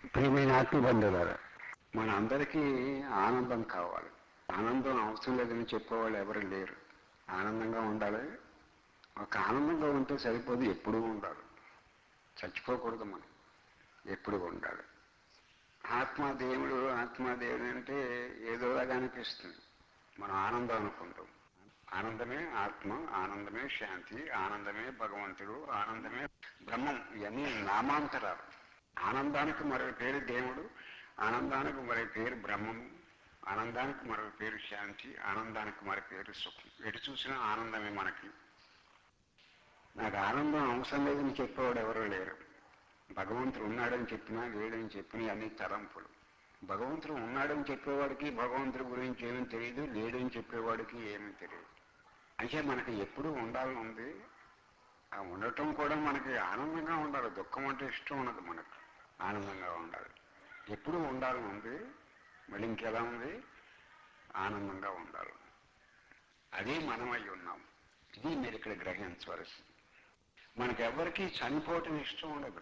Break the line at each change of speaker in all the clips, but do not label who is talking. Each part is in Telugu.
ప్రియమైన ఆత్మబంధువులారా మన అందరికీ ఆనందం కావాలి ఆనందం అవసరం లేదని చెప్పేవాళ్ళు ఎవరు లేరు ఆనందంగా ఉండాలి ఒక ఆనందంగా ఉంటే సరిపోదు ఎప్పుడూ ఉండాలి చచ్చిపోకూడదు మనం ఎప్పుడు ఉండాలి ఆత్మాదేవుడు ఆత్మాదేవుడు అంటే ఏదోలాగా అనిపిస్తుంది మనం ఆనందం అనుకుంటాం ఆనందమే ఆత్మ ఆనందమే శాంతి ఆనందమే భగవంతుడు ఆనందమే బ్రహ్మం ఇవన్నీ నామాంతరాలు ఆనందానికి మరొక పేరు దేవుడు ఆనందానికి మరొక పేరు బ్రహ్మము ఆనందానికి మరొక పేరు శాంతి ఆనందానికి మరొక పేరు సుఖం ఎటు చూసినా ఆనందమే మనకి నాకు ఆనందం అవసరం లేదని చెప్పేవాడు ఎవరూ లేరు భగవంతుడు ఉన్నాడని చెప్పినా లేడని చెప్పినా అన్ని తలంపులు భగవంతుడు ఉన్నాడని చెప్పేవాడికి భగవంతుడి గురించి ఏమీ తెలియదు లేడని చెప్పేవాడికి ఏమీ తెలియదు అంటే మనకి ఎప్పుడు ఉండాలని ఉంది ఆ ఉండటం కూడా మనకి ఆనందంగా ఉండాలి దుఃఖం అంటే ఇష్టం ఉండదు మనకు ఆనందంగా ఉండాలి ఎప్పుడు ఉండాలని ఉంది మళ్ళీ ఇంకెలా ఉంది ఆనందంగా ఉండాలి అదే మనమై ఉన్నాం ఇది మీరు ఇక్కడ గ్రహించవలసింది మనకెవ్వరికీ చనిపోవటం ఇష్టం ఉండదు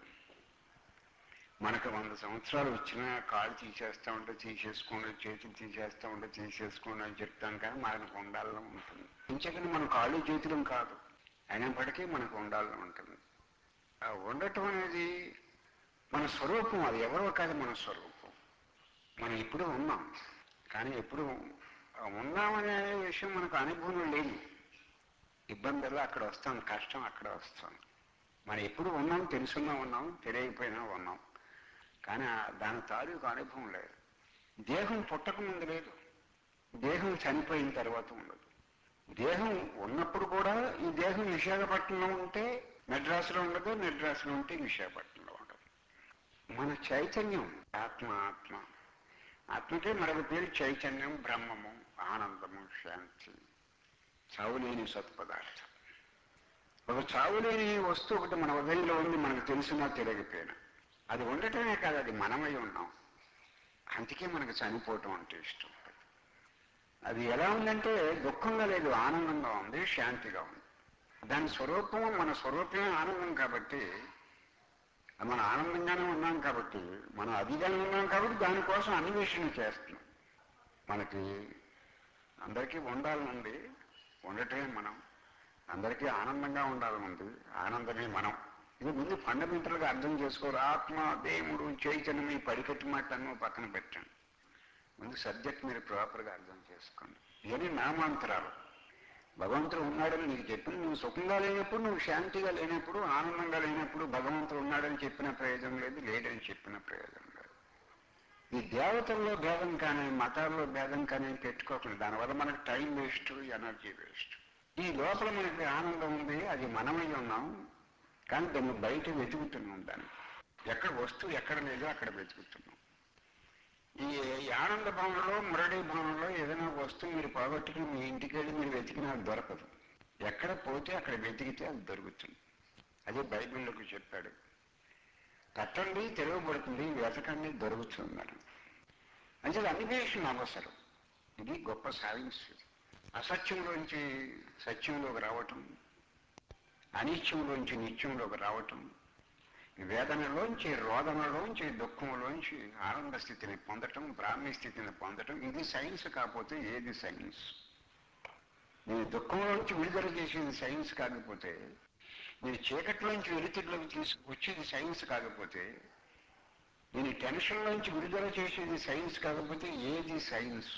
మనకు వంద సంవత్సరాలు వచ్చినా కాళ్ళు తీసేస్తా ఉంటే తీసేసుకోండి చేతులు తీసేస్తా ఉంటే తీసేసుకోండి అని చెప్తాం కానీ మనకు ఉండాలని ఉంటుంది ఇంచకని మన కాళ్ళు చేతులం కాదు అయినప్పటికీ మనకు ఉండాలని ఉంటుంది ఆ ఉండటం అనేది మన స్వరూపం అది ఎవరో కాదు మన స్వరూపం మనం ఎప్పుడూ ఉన్నాం కానీ ఎప్పుడు ఉన్నామనే విషయం మనకు అనుభవం లేదు ఇబ్బందులు అక్కడ వస్తాం కష్టం అక్కడ వస్తాం మనం ఎప్పుడు ఉన్నాం తెలుసున్నా ఉన్నాం తెలియకపోయినా ఉన్నాం కానీ దాని తాలూకు అనుభవం లేదు దేహం పుట్టక ముందు లేదు దేహం చనిపోయిన తర్వాత ఉండదు దేహం ఉన్నప్పుడు కూడా ఈ దేహం విశాఖపట్నంలో ఉంటే మెడ్రాసులో ఉండదు మెడ్రాసులో ఉంటే విశాఖపట్నంలో ఉండదు మన చైతన్యం ఆత్మ ఆత్మ ఆత్మకే మరొక పేరు చైతన్యం బ్రహ్మము ఆనందము శాంతి చావులేని సత్పదార్థం ఒక చావులేని వస్తువు ఒకటి మన హృదయంలో ఉంది మనకు తెలిసినా తెలియకపోయినా అది ఉండటమే కాదు అది మనమై ఉన్నాం అందుకే మనకు చనిపోవటం అంటే ఇష్టం అది ఎలా ఉందంటే దుఃఖంగా లేదు ఆనందంగా ఉంది శాంతిగా ఉంది దాని స్వరూపం మన స్వరూపమే ఆనందం కాబట్టి మనం ఆనందంగానే ఉన్నాం కాబట్టి మనం అదిగానే ఉన్నాం కాబట్టి దానికోసం అన్వేషణ చేస్తున్నాం మనకి అందరికీ ఉండాలనుంది ఉండటమే మనం అందరికీ ఆనందంగా ఉండాలనుంది ఆనందమే మనం ఇది ముందు ఫండమెంటల్గా అర్థం చేసుకోరు ఆత్మ దేవుడు చైతన్యం ఈ పడికట్టు మాటలను పక్కన పెట్టండి ముందు సబ్జెక్ట్ మీరు ప్రాపర్గా అర్థం చేసుకోండి ఇవన్నీ నామాంతరాలు భగవంతుడు ఉన్నాడని నీకు చెప్పిన నువ్వు సుఖంగా లేనప్పుడు నువ్వు శాంతిగా లేనప్పుడు ఆనందంగా లేనప్పుడు భగవంతుడు ఉన్నాడని చెప్పిన ప్రయోజనం లేదు లేడని చెప్పిన ప్రయోజనం లేదు ఈ దేవతల్లో భేదం కానీ మతాల్లో భేదం కానీ పెట్టుకోకుండా దానివల్ల మనకు టైం వేస్ట్ ఎనర్జీ వేస్ట్ ఈ లోపల మనకి ఆనందం ఉంది అది మనమై ఉన్నాం కానీ దాన్ని బయట వెతుకుతున్నాం దాన్ని ఎక్కడ వస్తువు ఎక్కడ లేదో అక్కడ వెతుకుతున్నాం ఈ ఈ ఆనంద భవనంలో మురళీ భవనంలో ఏదైనా వస్తువు మీరు పోగొట్టుకుని మీ ఇంటికి వెళ్ళి మీరు వెతికినా అది దొరకదు ఎక్కడ పోతే అక్కడ వెతికితే అది దొరుకుతుంది అదే బైబిల్లోకి చెప్పాడు తట్టండి తెరవబడుతుంది వెతకండి దొరుకుతుందని అంటే అన్వేషణ అవసరం ఇది గొప్ప సైన్స్ అసత్యంలోంచి సత్యంలోకి రావటం అనిత్యంలోంచి నిత్యంలోకి రావటం వేదనలోంచి రోదనలోంచి దుఃఖంలోంచి ఆనంద స్థితిని పొందటం బ్రాహ్మీ స్థితిని పొందటం ఇది సైన్స్ కాకపోతే ఏది సైన్స్ నేను దుఃఖంలోంచి విడుదల చేసేది సైన్స్ కాకపోతే నేను చీకట్లోంచి వెలుతురులోకి తీసుకొచ్చేది సైన్స్ కాకపోతే నేను టెన్షన్లోంచి విడుదల చేసేది సైన్స్ కాకపోతే ఏది సైన్స్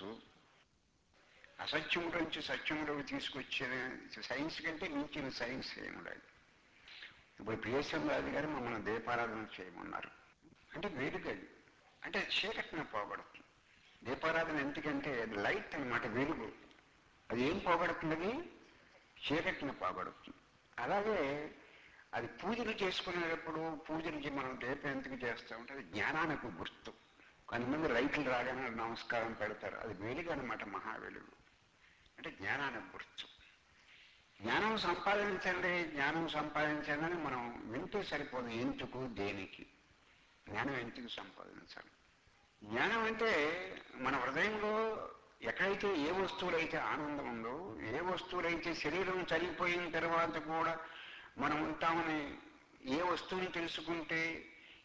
అసత్యంలోంచి సత్యంలోకి తీసుకొచ్చేది సైన్స్ కంటే మించిన సైన్స్ ఏముండదు ఇప్పుడు పిఎస్ఎం రాజు గారు మమ్మల్ని దీపారాధన చేయమన్నారు అంటే వేడుకది అంటే చీకటిని పోగొడుతుంది దీపారాధన ఎందుకంటే లైట్ అనమాట వెలుగు అది ఏం పోగొడుతుంది చీకటిని పోగొడుతుంది అలాగే అది పూజలు చేసుకునేటప్పుడు పూజలకి మనం దీపం ఎందుకు చేస్తామంటే అది జ్ఞానానికి గుర్తు కొంతమంది రైతులు రాగానే నమస్కారం పెడతారు అది వెలుగు అనమాట మహా వెలుగు అంటే జ్ఞానానికి గుర్తు జ్ఞానం సంపాదించండి జ్ఞానం సంపాదించండి అని మనం వింటూ సరిపోదు ఎందుకు దేనికి జ్ఞానం ఎందుకు సంపాదించాలి జ్ఞానం అంటే మన హృదయంలో ఎక్కడైతే ఏ వస్తువులైతే ఆనందం ఉందో ఏ వస్తువులైతే శరీరం చనిపోయిన తర్వాత కూడా మనం ఉంటామని ఏ వస్తువుని తెలుసుకుంటే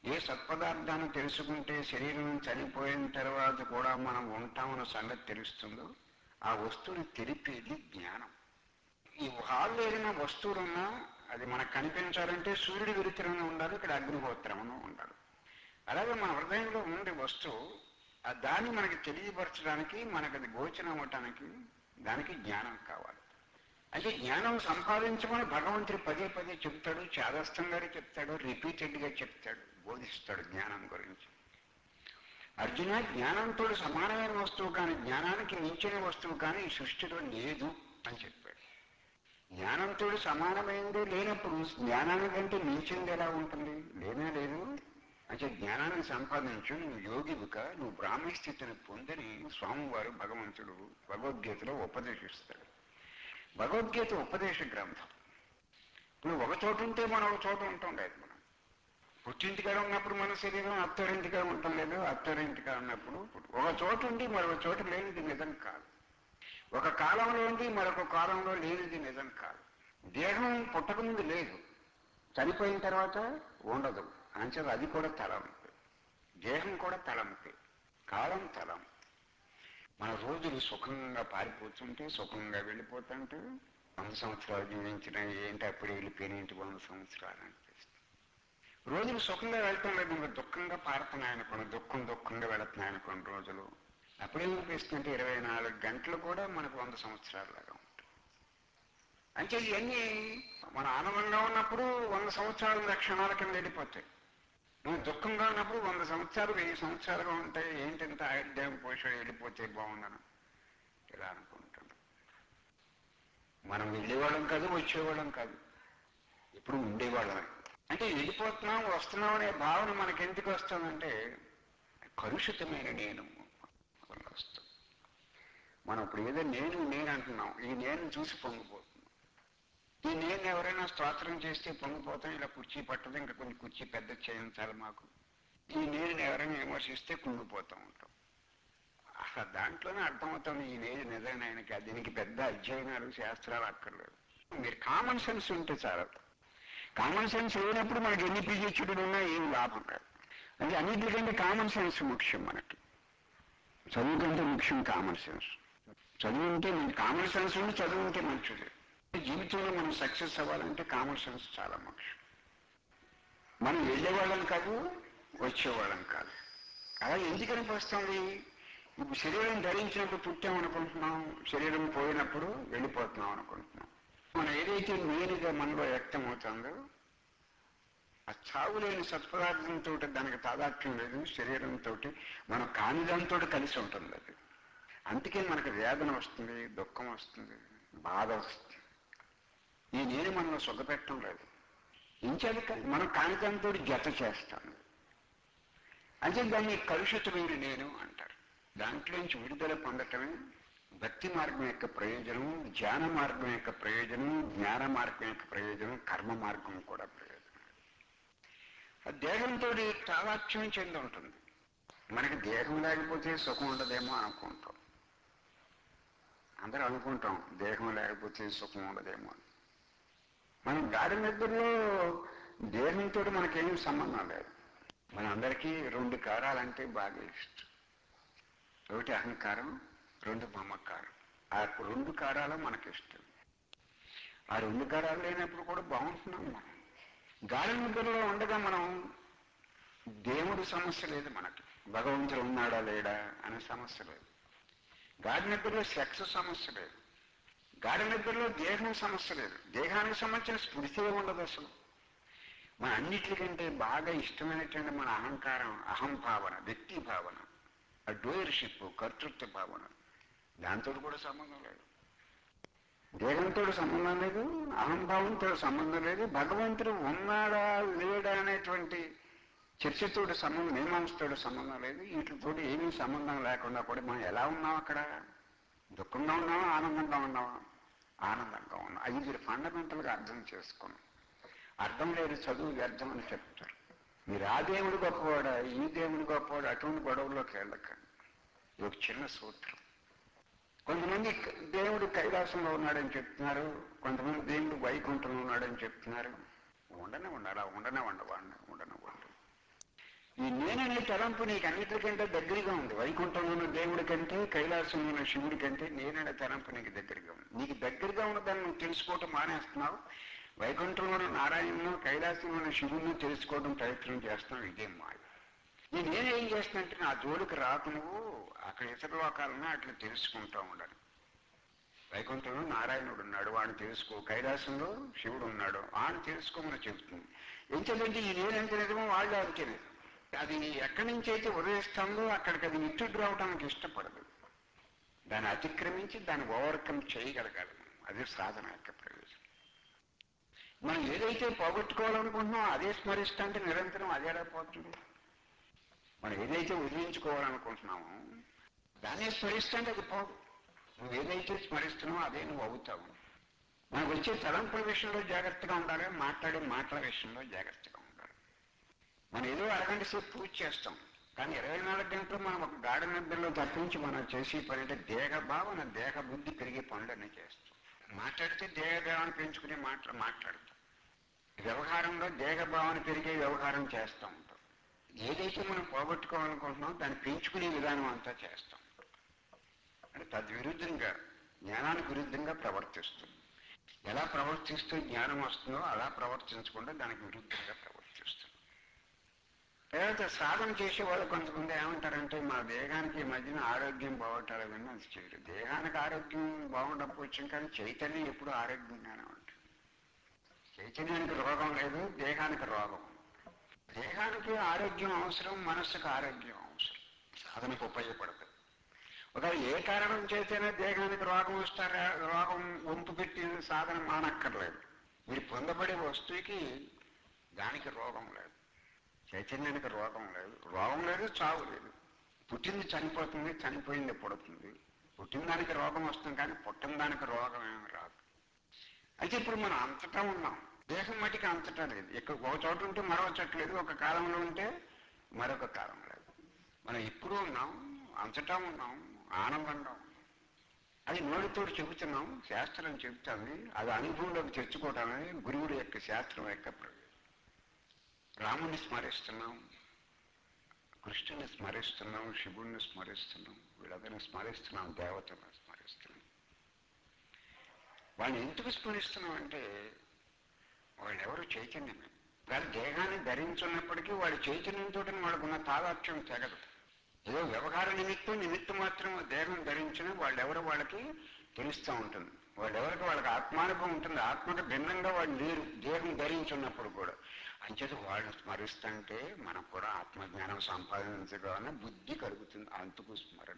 ఏ సత్పదార్థాన్ని తెలుసుకుంటే శరీరం చనిపోయిన తర్వాత కూడా మనం ఉంటామన్న సంగతి తెలుస్తుందో ఆ వస్తువుని తెలిపేది జ్ఞానం ఈ హాల్లో ఏదైనా వస్తువులున్నా అది మనకు కనిపించాలంటే సూర్యుడు విరుతరంగా ఉండాలి ఇక్కడ అగ్నిహోత్రంలో ఉండాలి అలాగే మన హృదయంలో ఉండే వస్తువు ఆ దాన్ని మనకి తెలియపరచడానికి మనకు అది గోచరం అవ్వటానికి దానికి జ్ఞానం కావాలి అంటే జ్ఞానం సంపాదించమని భగవంతుడు పదే పదే చెప్తాడు చాదస్తంగానే చెప్తాడు రిపీటెడ్గా చెప్తాడు బోధిస్తాడు జ్ఞానం గురించి అర్జున జ్ఞానంతో సమానమైన వస్తువు కానీ జ్ఞానానికి మించిన వస్తువు కానీ ఈ సృష్టిలో లేదు అని చెప్పాడు జ్ఞానంతో సమానమైనది లేనప్పుడు జ్ఞానానికంటే మించింది ఎలా ఉంటుంది లేనే లేదు అంటే జ్ఞానాన్ని సంపాదించు నువ్వు యోగివిక నువ్వు బ్రాహ్మీ స్థితిని పొందని స్వామివారు భగవంతుడు భగవద్గీతలో ఉపదేశిస్తాడు భగవద్గీత ఉపదేశ గ్రంథం ఇప్పుడు ఒక చోట ఉంటే మనం ఒక చోట ఉంటాం లేదు మనం పుట్టింటికాడ ఉన్నప్పుడు మన శరీరం అత్తరింటిగా ఉండటం లేదు అత్తరింటిగా ఉన్నప్పుడు ఒక చోట ఉండి మరొక చోట లేనిది నిజం కాదు ఒక కాలంలో ఉండి మరొక కాలంలో లేనిది నిజం కాదు దేహం పుట్టకముందు లేదు చనిపోయిన తర్వాత ఉండదు అంచేది అది కూడా తలంపు దేహం కూడా తలంపే కాలం తలం మన రోజులు సుఖంగా పారిపోతుంటే సుఖంగా వెళ్ళిపోతుంటే వంద సంవత్సరాలు జీవించిన ఏంటి అప్పుడు వెళ్ళిపోయిన ఇంటి వంద సంవత్సరాలు అనిపిస్తుంది రోజులు సుఖంగా వెళ్తాం లేదు ఇంకా దుఃఖంగా పారుతున్నాయి అనుకోండి దుఃఖం దుఃఖంగా వెళుతున్నాయి అనుకోండి రోజులు అప్పుడేమనిపిస్తుంటే ఇరవై నాలుగు గంటలు కూడా మనకు వంద సంవత్సరాలు లాగా ఉంటాయి అంటే ఇవన్నీ మన ఆనందంగా ఉన్నప్పుడు వంద సంవత్సరాల క్షణాల కింద వెళ్ళిపోతాయి నువ్వు దుఃఖంగా ఉన్నప్పుడు వంద సంవత్సరాలు వెయ్యి సంవత్సరాలుగా ఉంటాయి ఏంటి ఇంత ఆయుర్దాయం పోషణ వెళ్ళిపోతే బాగుండను ఇలా అనుకుంటాను మనం వెళ్ళేవాళ్ళం కాదు వచ్చేవాళ్ళం కాదు ఇప్పుడు ఉండేవాళ్ళమే అంటే వెళ్ళిపోతున్నాం వస్తున్నాం అనే భావన మనకి ఎందుకు వస్తుందంటే కలుషితమైన నేను వల్ల వస్తుంది మనం ఇప్పుడు ఏదో నేను నేను అంటున్నాం ఈ నేను చూసి పొంగిపోతున్నాం ఈ నేను ఎవరైనా స్తోత్రం చేస్తే పొంగిపోతాం ఇలా కుర్చీ పట్టదు ఇంకా కొన్ని కుర్చీ పెద్ద చేయించాలి మాకు ఈ నేను ఎవరైనా విమర్శిస్తే కుంగిపోతూ ఉంటాం అసలు దాంట్లోనే అర్థమవుతుంది ఈ నేను నిజంగా ఆయనకి దీనికి పెద్ద అధ్యయనాలు శాస్త్రాలు అక్కర్లేదు మీరు కామన్ సెన్స్ ఉంటే చాలా కామన్ సెన్స్ లేనప్పుడు మనకి ఎన్ని పిహెచ్డీలు ఉన్నా ఏం లాభం కాదు అంటే అన్నిటికంటే కామన్ సెన్స్ ముఖ్యం మనకి చదువు కంటే ముఖ్యం కామన్ సెన్స్ చదువు ఉంటే మనకి కామన్ సెన్స్ ఉండి చదువు ఉంటే మంచిది జీవితంలో మనం సక్సెస్ అవ్వాలంటే కామన్ సెన్స్ చాలా ముఖ్యం మనం వెళ్ళేవాళ్ళం కాదు వచ్చేవాళ్ళం కాదు అలా ఎందుకు అనిపిస్తుంది ఇప్పుడు శరీరం ధరించినప్పుడు పుట్టామనుకుంటున్నాం శరీరం పోయినప్పుడు వెళ్ళిపోతున్నాం అనుకుంటున్నాం మనం ఏదైతే నేనుగా మనలో వ్యక్తం అవుతుందో ఆ చావు లేని సత్పదార్థంతో దానికి తాదాత్మ్యం లేదు శరీరంతో మనం కాని దాంతో కలిసి ఉంటుంది అది అందుకే మనకు వేదన వస్తుంది దుఃఖం వస్తుంది బాధ వస్తుంది ఈ నేను మనలో సుఖపెట్టడం లేదు ఇంచేది కా- మనం కాని దాంతో జత చేస్తాం అంటే దాన్ని కలుషితమైన నేను అంటారు దాంట్లోంచి విడుదల పొందటమే భక్తి మార్గం యొక్క ప్రయోజనం ధ్యాన మార్గం యొక్క ప్రయోజనం జ్ఞాన మార్గం యొక్క ప్రయోజనం కర్మ మార్గం కూడా ప్రయోజనం ఆ దేహంతో తాదాత్మ్యం చెంది ఉంటుంది మనకి దేహం లేకపోతే సుఖం ఉండదేమో అనుకుంటాం అందరూ అనుకుంటాం దేహం లేకపోతే సుఖం ఉండదేమో అని మనం గాడి నిద్రలో దేహంతో మనకేం సంబంధం లేదు మన అందరికీ రెండు కారాలంటే బాగా ఇష్టం ఒకటి అహంకారం రెండు మమకారం ఆ రెండు కారాలు మనకి ఇష్టం ఆ రెండు కారాలు లేనప్పుడు కూడా బాగుంటున్నాం మనం గాలి నిద్రలో ఉండగా మనం దేవుడి సమస్య లేదు మనకి భగవంతుడు ఉన్నాడా లేడా అనే సమస్య లేదు గాడి నిద్రలో సెక్స్ సమస్య లేదు గాడి నిద్రలో దేహం సమస్య లేదు దేహానికి సంబంధించిన స్మృతి ఉండదు అసలు మన అన్నిటికంటే బాగా ఇష్టమైనటువంటి మన అహంకారం అహంభావన వ్యక్తి భావన ఆ డోయర్షిప్ కర్తృత్వ భావన దాంతో కూడా సంబంధం లేదు దేహంతో సంబంధం లేదు అహంభావంతో సంబంధం లేదు భగవంతుడు ఉన్నాడా లేడా అనేటువంటి చర్చతోటి సంబంధం మీమాంసతోటి సంబంధం లేదు వీటితో ఏమీ సంబంధం లేకుండా కూడా మనం ఎలా ఉన్నాం అక్కడ దుఃఖంగా ఉన్నామా ఆనందంగా ఉన్నామా ఆనందంగా ఉన్నాం అది మీరు ఫండమెంటల్గా అర్థం చేసుకున్నాం అర్థం లేదు చదువు వ్యర్థం అని చెప్తారు మీరు ఆ దేవుడు గొప్పవాడా ఈ దేవుడు గొప్పవాడు అటువంటి గొడవల్లోకి వెళ్ళకండి ఇది ఒక చిన్న సూత్రం కొంతమంది దేవుడు కైలాసంలో ఉన్నాడని చెప్తున్నారు కొంతమంది దేవుడు వైకుంఠంలో ఉన్నాడని చెప్తున్నారు ఉండనే ఉండాలి అలా ఉండనే ఉండవాడిని ఉండనే ఉండు ఈ నేననే తలంపు నీకు అన్నిటికంటే దగ్గరగా ఉంది వైకుంఠంలో ఉన్న దేవుడి కంటే కైలాసంలో ఉన్న శివుడి కంటే నేననే తలంపు నీకు దగ్గరగా ఉంది నీకు దగ్గరగా ఉన్న దాన్ని నువ్వు తెలుసుకోవటం మానేస్తున్నావు వైకుంఠంలో ఉన్న నారాయణను కైలాసంలో ఉన్న శివుడిని తెలుసుకోవడం ప్రయత్నం చేస్తున్నావు ఇదే మాయ ఈ నేనేం చేస్తున్నంటే నా జోలికి రాకు నువ్వు అక్కడ ఇతర లోకాలను అట్లా తెలుసుకుంటూ ఉండాలి వైకుంఠంలో నారాయణుడు ఉన్నాడు వాడిని తెలుసుకో కైలాసంలో శివుడు ఉన్నాడు వాడిని తెలుసుకోమని చెబుతుంది ఎంచేదంటే ఈ నేనంటే నిజమో వాళ్ళు అంతే నిజం అది ఎక్కడి నుంచి అయితే ఉదయిస్తుందో అక్కడికి అది ఇట్టుడు రావడానికి ఇష్టపడదు దాన్ని అతిక్రమించి దాన్ని ఓవర్కమ్ చేయగలగాలి అది సాధన యొక్క ప్రయోజనం మనం ఏదైతే పోగొట్టుకోవాలనుకుంటున్నామో అదే స్మరిస్తుంటే నిరంతరం అదే పోతుంది మనం ఏదైతే వదిలించుకోవాలనుకుంటున్నామో దాన్నే స్మరిస్తుంటే అది పోదు నువ్వు ఏదైతే స్మరిస్తున్నావో అదే నువ్వు అవుతావు మనకు వచ్చే తలంపుల విషయంలో జాగ్రత్తగా ఉండాలి మాట్లాడే మాటల విషయంలో జాగ్రత్తగా ఉండాలి మనం ఏదో అరగంట సేపు పూజ చేస్తాం కానీ ఇరవై నాలుగు గంటలు మనం ఒక గాఢ నిద్రలో తప్పించి మనం చేసే పని అంటే దేహ భావన దేహ బుద్ధి పెరిగే పనులన్నీ చేస్తాం మాట్లాడితే దేహ భావన పెంచుకునే మాటలు మాట్లాడతాం వ్యవహారంలో దేహ భావన పెరిగే వ్యవహారం చేస్తూ ఉంటాం ఏదైతే మనం పోగొట్టుకోవాలనుకుంటున్నామో దాన్ని పెంచుకునే విధానం అంతా చేస్తాం అంటే తద్విరుద్ధంగా జ్ఞానానికి విరుద్ధంగా ప్రవర్తిస్తుంది ఎలా ప్రవర్తిస్తూ జ్ఞానం వస్తుందో అలా ప్రవర్తించకుండా దానికి విరుద్ధంగా ప్రవర్తిస్తుంది తర్వాత సాధన చేసే వాళ్ళు కొంతమంది ఏమంటారంటే మా దేహానికి ఈ మధ్యన ఆరోగ్యం బాగుంటారని అది చేయరు దేహానికి ఆరోగ్యం బాగుండకపోవచ్చు కానీ చైతన్యం ఎప్పుడు ఆరోగ్యంగానే ఉంటుంది చైతన్యానికి రోగం లేదు దేహానికి రోగం దేహానికి ఆరోగ్యం అవసరం మనస్సుకు ఆరోగ్యం అవసరం సాధనకు ఉపయోగపడదు ఒక ఏ కారణం చేతనే దేహానికి రోగం వస్తారా రోగం వంపు పెట్టి సాధన మానక్కర్లేదు మీరు పొందబడే వస్తువుకి దానికి రోగం లేదు చైతన్యానికి రోగం లేదు రోగం లేదు చావు లేదు పుట్టింది చనిపోతుంది చనిపోయింది పుడుతుంది పుట్టిన దానికి రోగం వస్తుంది కానీ పుట్టిన దానికి రోగం ఏమి రాదు అయితే ఇప్పుడు మనం అంతటా ఉన్నాం దేహం మటుకు అంతటా లేదు ఇక్కడ ఒక చోట ఉంటే మరో చోట లేదు ఒక కాలంలో ఉంటే మరొక కాలం లేదు మనం ఇప్పుడు ఉన్నాం అంతటా ఉన్నాం ఆనందంగా ఉన్నాం అది నోటితో చెబుతున్నాం శాస్త్రం చెబుతుంది అది అనుభవంలోకి తెచ్చుకోవటానికి గురువుడి యొక్క శాస్త్రం యొక్క ప్రయోజనం రాముని స్మరిస్తున్నాం కృష్ణుని స్మరిస్తున్నాం శివుణ్ణి స్మరిస్తున్నాం వీళ్ళందరినీ స్మరిస్తున్నాం దేవతలను స్మరిస్తున్నాం వాళ్ళని ఎందుకు స్మరిస్తున్నాం అంటే వాళ్ళెవరు చైతన్యమే వాళ్ళ దేహాన్ని ధరించున్నప్పటికీ వాళ్ళ చైతన్యంతో వాళ్ళకున్న తాదాత్యం తెగదు ఏదో వ్యవహార నిమిత్తం నిమిత్తం మాత్రం దేహం ధరించిన వాళ్ళెవరు వాళ్ళకి తెలుస్తూ ఉంటుంది వాళ్ళెవరికి వాళ్ళకి ఆత్మానుభవం ఉంటుంది ఆత్మకు భిన్నంగా వాళ్ళు లేరు దేహం ధరించున్నప్పుడు కూడా అంచేత వాళ్ళు స్మరిస్తుంటే మనకు కూడా ఆత్మజ్ఞానం సంపాదించగానే బుద్ధి కలుగుతుంది అంతకు స్మరణ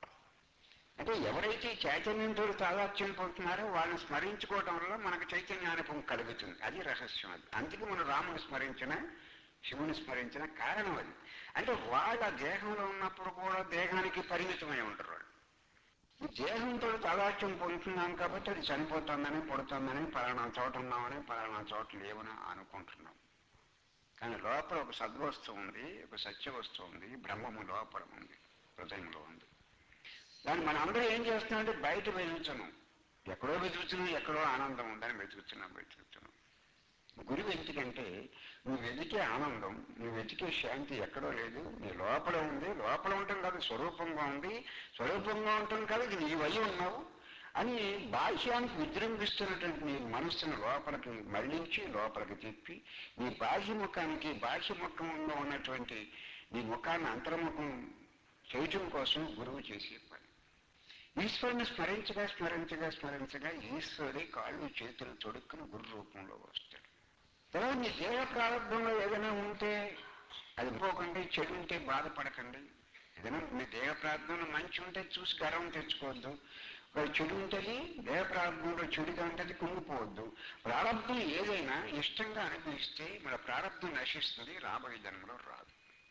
అంటే ఎవరైతే చైతన్యంతో తాదాత్యం పొందుతున్నారో వాళ్ళని స్మరించుకోవడం వల్ల మనకు చైతన్యానుభవం కలుగుతుంది అది రహస్యం అది అందుకే మనం రాముని స్మరించిన శివుని స్మరించిన కారణం అది అంటే వాళ్ళ దేహంలో ఉన్నప్పుడు కూడా దేహానికి పరిమితమై ఉంటారు వాళ్ళు ఈ దేహంతో తాదాత్యం పొందుతున్నాం కాబట్టి అది చనిపోతుందని పుడుతుందని పలానా చోట ఉన్నామని పలానా చోట లేవని అనుకుంటున్నాం కానీ లోపల ఒక సద్వస్తువు ఉంది ఒక సత్య వస్తువు ఉంది బ్రహ్మము లోపల ఉంది హృదయంలో ఉంది దాన్ని మనం అందరూ ఏం చేస్తున్నామంటే బయట వెతుకుతున్నాం ఎక్కడో వెతుకుతున్నాం ఎక్కడో ఆనందం ఉందని వెతుకుతున్నాం వెతుకుతున్నాం గురువు ఎందుకంటే నువ్వు వెతికే ఆనందం నువ్వు వెతికే శాంతి ఎక్కడో లేదు నీ లోపల ఉంది లోపల ఉండటం కాదు స్వరూపంగా ఉంది స్వరూపంగా ఉండటం కాదు ఇది నీ వై ఉన్నావు అని బాహ్యానికి విజృంభిస్తున్నటువంటి నీ మనస్సును లోపలికి మళ్లించి లోపలికి తిప్పి నీ బాహ్య ముఖానికి బాహ్య ముఖంలో ఉన్నటువంటి నీ ముఖాన్ని అంతర్ముఖం చేయటం కోసం గురువు చేసే పని ఈశ్వరుని స్మరించగా స్మరించగా స్మరించగా ఈశ్వరుడి కాళ్ళు చేతులు తొడుక్కుని గురు రూపంలో వస్తాడు తర్వాత మీ దేహ ప్రారంభంలో ఏదైనా ఉంటే అది పోకండి చెడు ఉంటే బాధపడకండి ఏదైనా మీ దేహ ప్రారంభంలో మంచి ఉంటే చూసి గర్వం తెచ్చుకోవద్దు ఒక చెడు ఉంటుంది దేహ ప్రారంభంలో చెడుగా ఉంటుంది కుంగిపోవద్దు ప్రారంభం ఏదైనా ఇష్టంగా అనుభవిస్తే మన ప్రారంభం నశిస్తుంది రాబోయే జన్మలో రాదు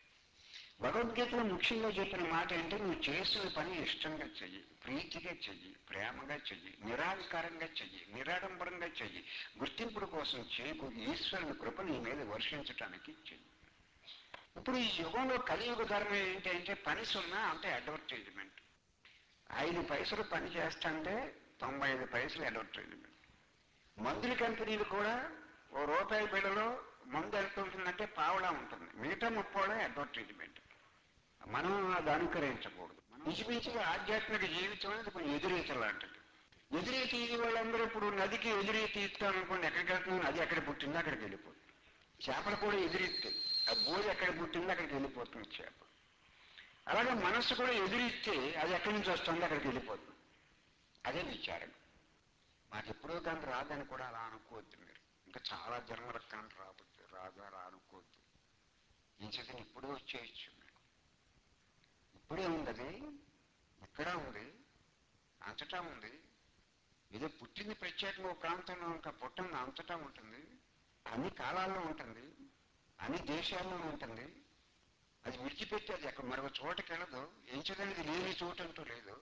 భగవద్గీతలో ముఖ్యంగా చెప్పిన మాట ఏంటంటే నువ్వు చేసిన పని ఇష్టంగా చెయ్యి ప్రీతిగా చెయ్యి ప్రేమగా చెయ్యి నిరాధికారంగా చెయ్యి నిరాడంబరంగా చెయ్యి గుర్తింపుల కోసం చేయకు ఈశ్వరుని కృప నీ మీద వర్షించటానికి చెయ్యి ఇప్పుడు ఈ యుగంలో కలియుగ ధర్మం ఏంటి అంటే పని సున్నా అంటే అడ్వర్టైజ్మెంట్ ఐదు పైసలు పని చేస్తాంటే తొంభై ఐదు పైసలు అడ్వర్టైజ్మెంట్ మందుల కంపెనీలు కూడా ఓ రూపాయి బిళ్ళలో మందు ఎంత ఉంటుందంటే పావలా ఉంటుంది మిగతా ముప్పావలా అడ్వర్టైజ్మెంట్ మనం అది అనుకరించకూడదు ఇంచుమించుగా ఆధ్యాత్మిక జీవితం అనేది కొంచెం ఎదురీత లాంటిది ఎదురీతి వాళ్ళందరూ ఇప్పుడు నదికి ఎదురీతి ఇస్తామనుకోండి ఎక్కడికి వెళ్తున్నాం నది ఎక్కడ పుట్టిందో అక్కడికి వెళ్ళిపోతుంది చేపలు కూడా ఎదురెత్తే ఆ బోధి ఎక్కడ పుట్టిందో అక్కడికి వెళ్ళిపోతుంది చేప అలాగే మనస్సు కూడా ఎదురిస్తే అది ఎక్కడి నుంచి వస్తుందో అక్కడికి వెళ్ళిపోతుంది అదే విచారం మాకు ఎప్పుడో కానీ రాదని కూడా అలా అనుకోవద్దు మీరు ఇంకా చాలా జన్మలకు కానీ రాబోద్దు రాదా రా అనుకోవద్దు ఈ చదివి ఇప్పుడే వచ్చేయచ్చు మీరు ఇప్పుడే ఉంది అది ఇక్కడ ఉంది అంతటా ఉంది ఏదో పుట్టింది ప్రత్యేకంగా ఒక ప్రాంతంలో ఇంకా పుట్టింది అంతటా ఉంటుంది అన్ని కాలాల్లో ఉంటుంది అన్ని దేశాల్లో ఉంటుంది అది విడిచిపెట్టి అది అక్కడ మరొక చోటకి వెళ్ళదు ఎంచదనేది లేని చోటు అంటూ లేదు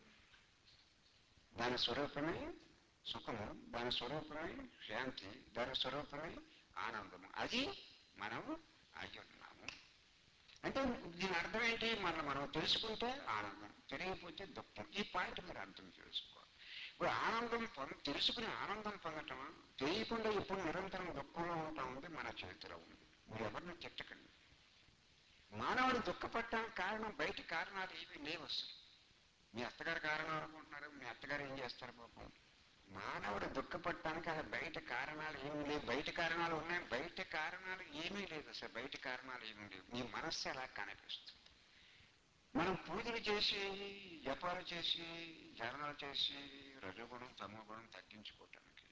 దాని స్వరూపమే సుఖము దాని స్వరూపమే శాంతి దాని స్వరూపమే ఆనందము అది మనం అయి ఉన్నాము అంటే దీని అర్థం ఏంటి మనం మనం తెలుసుకుంటే ఆనందం తెలియకపోతే దుఃఖం ఈ పాయింట్ మీరు అర్థం చేసుకోవాలి ఇప్పుడు ఆనందం పొంద తెలుసుకుని ఆనందం పొందటం తెలియకుండా ఇప్పుడు నిరంతరం దుఃఖంలో ఉంటా ఉంది మన చేతిలో ఉంది మీరు ఎవరిని తిట్టకండి మానవుడు దుఃఖపడటానికి కారణం బయట కారణాలు ఏవి లేవు అసలు మీ అత్తగారు కారణం అనుకుంటున్నారు మీ అత్తగారు ఏం చేస్తారు పాపం మానవుడు దుఃఖపడటానికి అసలు బయట కారణాలు ఏమీ లేవు బయట కారణాలు ఉన్నాయి బయట కారణాలు ఏమీ లేదు అసలు బయట కారణాలు ఏమీ లేవు మీ మనస్సు అలా కనిపిస్తుంది మనం పూజలు చేసి జపాలు చేసి ధ్యానాలు చేసి రజోగుణం తమోగుణం తగ్గించుకోవటానికి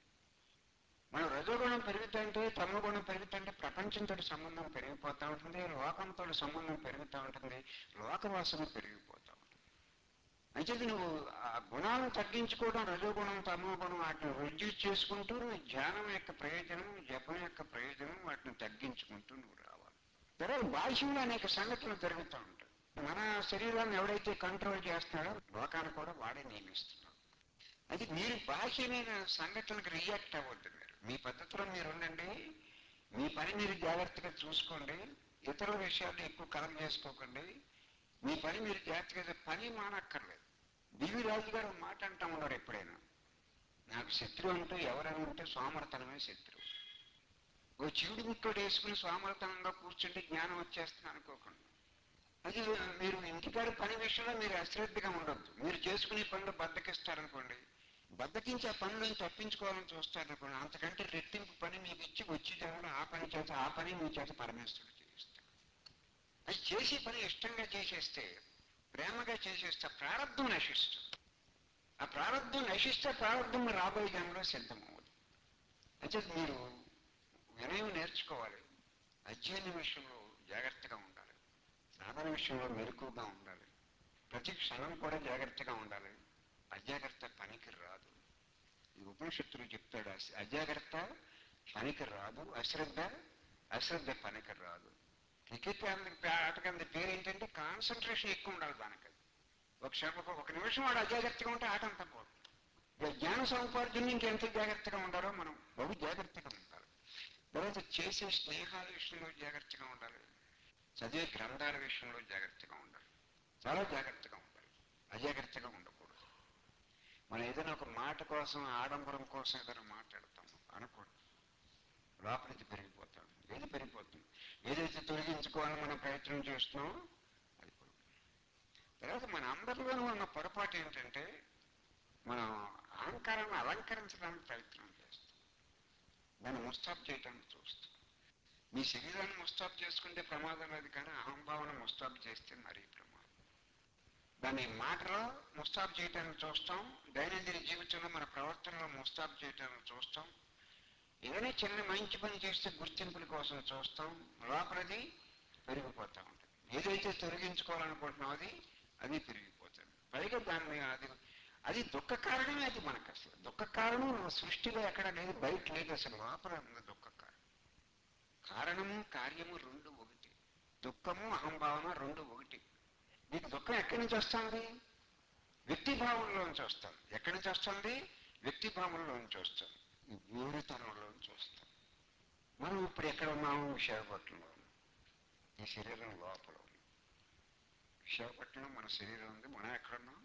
మనం రజోగుణం పెరుగుతుంటే తమోగుణం పెరుగుతుంటే ప్రపంచంతో సంబంధం పెరిగిపోతూ ఉంటుంది లోకంతో సంబంధం పెరుగుతూ ఉంటుంది లోకవాసన పెరిగిపోతూ ఉంటుంది అయితే నువ్వు ఆ గుణాలను తగ్గించుకోవడం రజోగుణం తమోగుణం వాటిని రిడ్యూస్ చేసుకుంటూ ధ్యానం యొక్క ప్రయోజనం జపం యొక్క ప్రయోజనం వాటిని తగ్గించుకుంటూ నువ్వు రావాలి తర్వాత బాహ్యంలో అనేక సంఘటనలు జరుగుతూ ఉంటాయి మన శరీరాన్ని ఎవడైతే కంట్రోల్ చేస్తున్నాడో లోకాన్ని కూడా వాడే నియమిస్తున్నాడు అది మీరు బాహ్యమైన సంఘటనలకు రియాక్ట్ అవ్వద్దు మీరు మీ పద్ధతిలో మీరు ఉండండి మీ పని మీరు జాగ్రత్తగా చూసుకోండి ఇతరుల విషయాలు ఎక్కువ కలెక్ట్ చేసుకోకండి మీ పని మీరు జాగ్రత్తగా పని మానక్కర్లేదు బివి రాజు గారు ఒక మాట అంటా ఉన్నారు ఎప్పుడైనా నాకు శత్రువు అంటూ ఎవరైనా ఉంటే సోమరతనమే శత్రువు ఓ చీడు ముక్కడు వేసుకుని సోమరతనంగా కూర్చుంటే జ్ఞానం వచ్చేస్తుంది అనుకోకండి అది మీరు ఇంటికాడ పని విషయంలో మీరు అశ్రద్ధగా ఉండొద్దు మీరు చేసుకునే పనులు బద్దకిస్తారనుకోండి బద్దకించి ఆ పనులను తప్పించుకోవాలని చూస్తారనుకోండి అంతకంటే రెట్టింపు పని మీకు ఇచ్చి వచ్చి జనంలో ఆ పని చేత ఆ పని మీ చేత పరమేశ్వరుడు చేయిస్తాడు అది చేసే పని ఇష్టంగా చేసేస్తే ప్రేమగా చేసేస్తే ఆ ప్రారంభం నశిస్తుంది ఆ ప్రారంభం నశిస్తే ప్రారంభం రాబోయే జనంలో సిద్ధమవుతుంది అయితే మీరు వినయం నేర్చుకోవాలి అధ్యయన విషయంలో జాగ్రత్తగా ఉండాలి సాధన విషయంలో మెలకుగా ఉండాలి ప్రతి క్షణం కూడా జాగ్రత్తగా ఉండాలి అజాగ్రత్త పనికి రాదు ఈ ఉపనిషత్తులు చెప్తాడు అస- అజాగ్రత్త పనికి రాదు అశ్రద్ధ అశ్రద్ధ పనికి రాదు క్రికెట్ ఆటకంది పేరు ఏంటంటే కాన్సన్ట్రేషన్ ఎక్కువ ఉండాలి దానికి ఒక క్షణం ఒక- ఒక నిమిషం వాడు అజాగ్రత్తగా ఉంటే ఆట అంతా పోతుంది ఇక జ్ఞాన సముపార్జన ఇంకెంత జాగ్రత్తగా ఉండాలో మనం బహు జాగ్రత్తగా ఉండాలి తర్వాత చేసే స్నేహాల విషయంలో జాగ్రత్తగా ఉండాలి చదివే గ్రంథాల విషయంలో జాగ్రత్తగా ఉండాలి చాలా జాగ్రత్తగా ఉండాలి అజాగ్రత్తగా ఉండకూడదు మనం ఏదైనా ఒక మాట కోసం ఆడంబరం కోసం ఏదైనా మాట్లాడతాం అనుకోండి లోపలికి పెరిగిపోతాం ఏది పెరిగిపోతుంది ఏదైతే తొలగించుకోవాలని మనం ప్రయత్నం చేస్తున్నామో అది పెరుగుతుంది. తర్వాత మన అందరిలోనూ ఉన్న పొరపాటు ఏంటంటే మనం అహంకారాన్ని అలంకరించడానికి ప్రయత్నం చేస్తాం దాన్ని ముస్తాబ్ చేయడానికి చూస్తాం మీ శరీరాన్ని ముస్తాబ్ చేసుకుంటే ప్రమాదం లేదు కానీ అహంభావన ముస్తాబ్ చేస్తే మరీ ప్రమాదం దాన్ని మాటలో ముస్తాబ్ చేయడానికి చూస్తాం దైనందిన జీవితంలో మన ప్రవర్తనలో ముస్తాబ్ చేయడానికి చూస్తాం ఏదైనా చిన్న మంచి పని చేస్తే గుర్తింపుల కోసం చూస్తాం లోపలది పెరిగిపోతూ ఉంటుంది ఏదైతే తొలగించుకోవాలనుకుంటున్నామో అది అది పెరిగిపోతుంది పైగా దాన్ని అది అది దుఃఖ కారణమే అది మనకు అసలు దుఃఖ కారణం సృష్టిలో ఎక్కడ లేదు బయట లేదు అసలు లోపల ఉంది దుఃఖ కారణం కారణము కార్యము రెండు ఒకటి దుఃఖము అహంభావన రెండు ఒకటి మీకు దుఃఖం ఎక్కడి నుంచి వస్తుంది వ్యక్తిభావంలోంచి వస్తుంది ఎక్కడి నుంచి వస్తుంది వ్యక్తిభావంలోంచి వస్తుంది వేరుతనంలోంచి వస్తుంది మనం ఇప్పుడు ఎక్కడ ఉన్నాము విశాఖపట్నంలో ఉన్నాం. ఈ శరీరం లోపల ఉంది విశాఖపట్నంలో మన శరీరం ఉంది మనం ఎక్కడున్నాం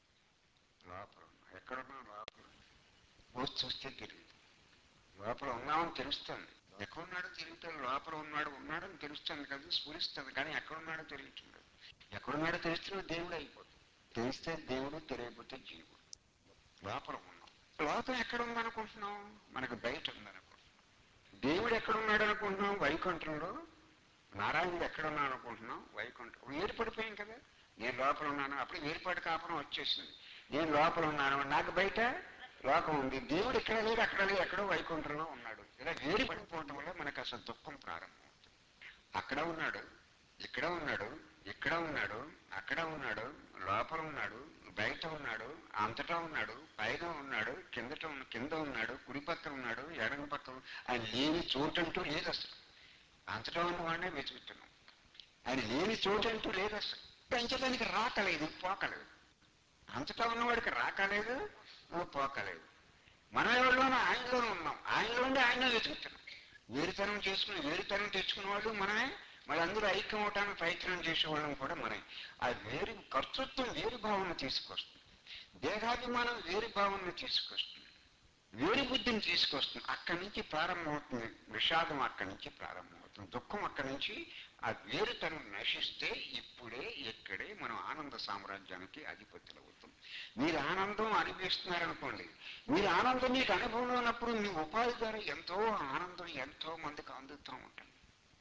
లోపల ఉన్నాం ఎక్కడున్నాం లోపల పోస్ట్ చూస్తే తెలియదు లోపల ఉన్నామని తెలుస్తుంది ఎక్కడ ఉన్నాడో తెలియటం లోపల ఉన్నాడు ఉన్నాడని తెలుస్తుంది కదా స్ఫురిస్తుంది కానీ ఎక్కడ ఉన్నాడో తెలియట్లేదు ఎక్కడున్నాడో తెలిస్తే దేవుడు అయిపోతుంది తెలిస్తే దేవుడు తెలియకపోతే జీవుడు లోపల ఉన్నాం లోపల ఎక్కడ ఉందనుకుంటున్నాం మనకు బయట ఉందనుకుంటున్నాం దేవుడు ఎక్కడ ఉన్నాడు అనుకుంటున్నాం వైకుంఠంలో నారాయణుడు ఎక్కడ ఉన్నాడు అనుకుంటున్నాం వైకుంఠం ఏర్పడిపోయాం కదా నేను లోపల ఉన్నాను అప్పుడు ఏర్పాటు కాపురం వచ్చేసింది నేను లోపల ఉన్నాను నాకు బయట లోకం ఉంది దేవుడు ఇక్కడ లేడు అక్కడ లేడు ఎక్కడో వైకుంఠంలో ఉన్నాడు ఇలా వేరు పడిపోవటం వల్ల మనకు అసలు దుఃఖం ప్రారంభమవుతుంది అక్కడ ఉన్నాడు ఇక్కడ ఉన్నాడు ఇక్కడ ఉన్నాడు అక్కడ ఉన్నాడు లోపల ఉన్నాడు బయట ఉన్నాడు అంతటా ఉన్నాడు పైన ఉన్నాడు కిందట ఉన్న కింద ఉన్నాడు కుడి పక్కన ఉన్నాడు ఎడమ పక్కన ఆయన లేని చోటంటూ లేదు అసలు అంతటా ఉన్నవాడినే వెతుకుతున్నాం ఆయన లేని చోటంటూ లేదు అసలు పెంచడానికి రాకలేదు పోకలేదు అంతటా ఉన్నవాడికి రాకలేదు నువ్వు పోకలేదు మన ఎవరిలోనూ ఆయనలోనే ఉన్నాం ఆయనలోనే ఆయన వెతుకుతున్నాం వేరుతనం చేసుకుని వేరుతనం తెచ్చుకున్న వాళ్ళు మనమే మరి అందరూ ఐక్యం అవటానికి ప్రయత్నం చేసేవాళ్ళం కూడా మనమే ఆ వేరు కర్తృత్వం వేరు భావన తీసుకొస్తుంది దేహాభిమానం వేరు భావన తీసుకొస్తుంది వేరు బుద్ధిని తీసుకొస్తుంది అక్కడి నుంచి ప్రారంభమవుతుంది విషాదం అక్కడి నుంచి ప్రారంభమవుతుంది దుఃఖం అక్కడి నుంచి ఆ వేరుతనం నశిస్తే ఇప్పుడే ఇక్కడే మనం ఆనంద సామ్రాజ్యానికి అధిపతులు అవుతాం మీరు ఆనందం అనుభవిస్తున్నారనుకోండి మీరు ఆనందం మీకు అనుభవంలో ఉన్నప్పుడు మీ ఉపాధి ద్వారా ఎంతో ఆనందం ఎంతో మందికి అందుతూ ఉంటుంది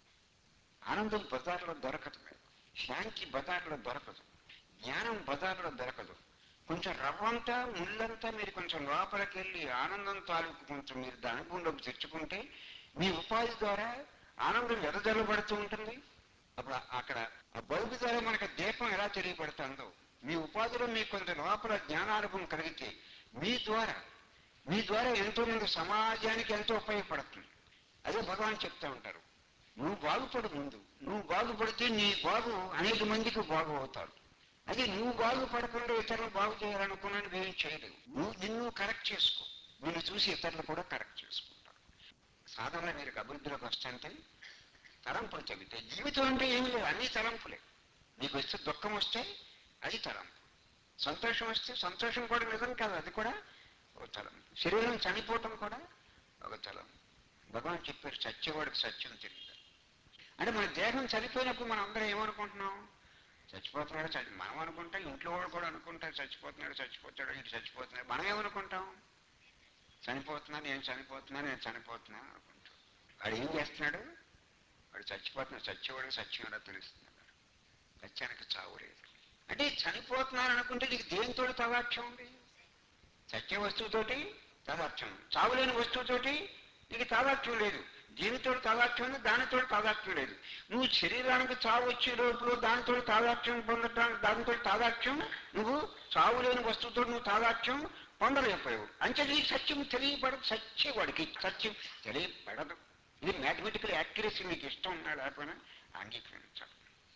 ఆనందం బజార్లో దొరకదు శాంతి బజార్లో దొరకదు జ్ఞానం బజార్లో దొరకదు కొంచెం రవ్వంతా ముళ్ళంతా మీరు కొంచెం లోపలికి వెళ్ళి ఆనందం తాలూకు కొంచెం మీరు దాని అనుభవంలోకి తెచ్చుకుంటే మీ ఉపాధి ద్వారా ఆనందం ఎదజల్లబడుతూ ఉంటుంది అప్పుడు అక్కడ ఆ బల్బు ద్వారా మనకు దీపం ఎలా తెలియబడుతుందో మీ ఉపాధిలో మీకు కొంత లోపల జ్ఞానానుభవం కలిగితే మీ ద్వారా మీ ద్వారా ఎంతో మంది సమాజానికి ఎంతో ఉపయోగపడుతుంది అదే భగవాన్ చెప్తా ఉంటారు నువ్వు బాగుపడు ముందు నువ్వు బాగుపడితే నీ బాగు అనేక మందికి బాగు అవుతారు అదే నువ్వు బాగుపడకుండా ఇతరులు బాగు చేయాలనుకున్నాను ఏం చేయలేవు నువ్వు నిన్ను కరెక్ట్ చేసుకో నిన్ను చూసి ఇతరులు కూడా కరెక్ట్ చేసుకుంటారు సాధారణ మీరు అభివృద్ధిలోకి వస్తుంటే తలంపులు తగ్గితే జీవితం అంటే ఏమి లేదు అన్ని తలంపులే నీకు వస్తే దుఃఖం వస్తే అది తలంపు సంతోషం వస్తే సంతోషం కూడా నిజం కాదు అది కూడా ఒక తలంపు శరీరం చనిపోవటం కూడా ఒక తలంపు భగవాన్ చెప్పారు సత్యవాడికి సత్యం తెలియదు అంటే మన దేహం చనిపోయినప్పుడు మనం అందరం ఏమనుకుంటున్నాం చచ్చిపోతున్నాడు చచ్చి మనం అనుకుంటాం ఇంట్లో వాళ్ళు కూడా అనుకుంటారు చచ్చిపోతున్నాడు చచ్చిపోతాడు ఇటు చచ్చిపోతున్నాడు మనం ఏమనుకుంటాం చనిపోతున్నా నేను చనిపోతున్నా నేను చనిపోతున్నా అనుకుంటాం వాడు ఏం చేస్తున్నాడు వాడు చచ్చిపోతున్నాడు చచ్చేవాడికి సత్యం ఎలా తెలుస్తున్నాడు సత్యానికి చావు లేదు అంటే చనిపోతున్నాను అనుకుంటే నీకు దేనితో తదాక్షం ఉంది సత్య వస్తువుతోటి తాదాత్మ్యం చావులేని వస్తువుతోటి నీకు తాదాత్మ్యం లేదు దీనితో తాదాత్మ్యం ఉంది దానితో తాదాత్మ్యం లేదు నువ్వు శరీరానికి చావు వచ్చే లోపల దానితో తాదాత్మ్యం పొందటానికి దానితో తాదాత్మ్యం నువ్వు చావు లేని వస్తువుతో నువ్వు తాదాత్మ్యం పొందలేకపోయావు అంటే నీకు సత్యం తెలియబడదు సత్య వాడికి సత్యం తెలియబడదు ఇది మ్యాథమెటికల్ యాక్యురసీ మీకు ఇష్టం ఉన్నా లేకపోయినా అంగీకరించాలి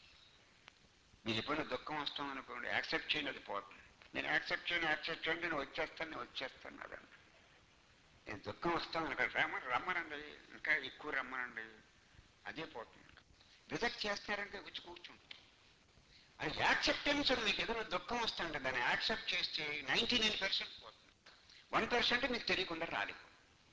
మీరు ఎప్పుడైనా దుఃఖం వస్తాం అనుకోండి యాక్సెప్ట్ చేయండి అది పోతుంది నేను యాక్సెప్ట్ చేయను యాక్సెప్ట్ చేయండి నేను వచ్చేస్తాను నేను వచ్చేస్తాను అదండి నేను దుఃఖం వస్తాను అక్కడ రమ్మని రమ్మనండి ఇంకా ఎక్కువ రమ్మనండి అదే పోతుంది రిజెక్ట్ చేస్తారంటే వచ్చి కూర్చుంటుంది అది యాక్సెప్టెన్స్ ఉంది మీకు ఏదైనా దుఃఖం వస్తుంటే దాన్ని యాక్సెప్ట్ చేస్తే నైంటీ నైన్ పర్సెంట్ పోతుంది వన్ పర్సెంట్ మీకు తెలియకుండా రాలేదు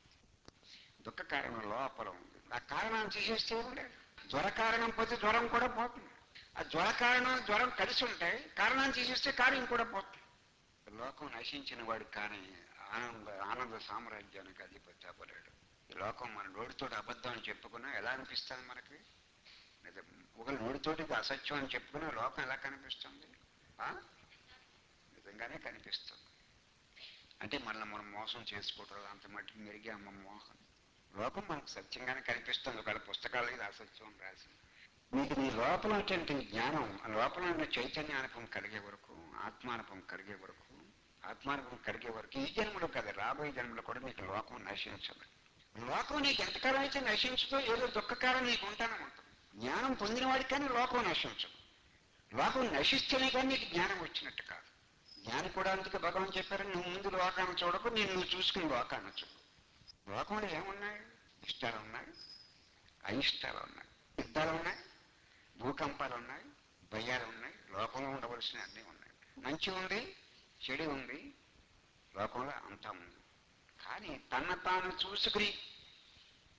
దుఃఖ కారణం లోపల ఉంది ఆ కారణాన్ని తీసేస్తే ఏం లేదు జ్వర కారణం పోతే జ్వరం కూడా పోతుంది ఆ జ్వర కారణం జ్వరం కలిసి ఉంటాయి కారణాన్ని తీసేస్తే కార్యం కూడా పోతుంది లోకం నశించిన వాడు కానీ ఆనంద ఆనంద సామ్రాజ్యానికి అధిపతి అవ్వలేడు ఈ లోకం మన నోటితో అబద్ధం అని చెప్పుకున్నా ఎలా అనిపిస్తుంది మనకి నిజం ఒక నోటితోటి ఇది అసత్యం అని చెప్పుకున్నా లోకం ఎలా కనిపిస్తుంది ఆ? నిజంగానే కనిపిస్తుంది అంటే మనల్ని మనం మోసం చేసుకోవటం అంత మట్టుకు మెరిగామ్మ మోహం లోకం మనకు సత్యంగానే కనిపిస్తుంది ఒకవేళ పుస్తకాలు ఇది అసత్యం అని రాసి మీకు నీ లోపల ఉన్నటువంటి జ్ఞానం ఆ లోపల ఉన్న చైతన్యానుభవం కలిగే వరకు ఆత్మానుభవం కలిగే వరకు ఆత్మానుభవం కలిగే వరకు ఈ జన్మలో కదా రాబోయే జన్మలో కూడా నీకు లోకం నశించదు లోకం నీకు ఎంతకాలం అయితే నశించదో ఏదో దుఃఖకాలం నీకు ఉంటానే ఉంటుంది జ్ఞానం పొందిన వాడికి కానీ లోకం నశించదు లోకం నశిస్తేనే కానీ నీకు జ్ఞానం వచ్చినట్టు కాదు జ్ఞానం కూడా అందుకే భగవాన్ చెప్పారు నువ్వు ముందు లోకాన్ని చూడకు నేను నువ్వు చూసుకుని లోకాన్ని చూడు లోకంలో ఏమున్నాయి ఇష్టాలు ఉన్నాయి అయిష్టాలు ఉన్నాయి యుద్ధాలు ఉన్నాయి భూకంపాలు ఉన్నాయి భయాలు ఉన్నాయి లోకంలో ఉండవలసిన అన్నీ ఉన్నాయి మంచి ఉంది చెడు ఉంది లోకంలో అంతా ఉంది కానీ తన తాను చూసుకుని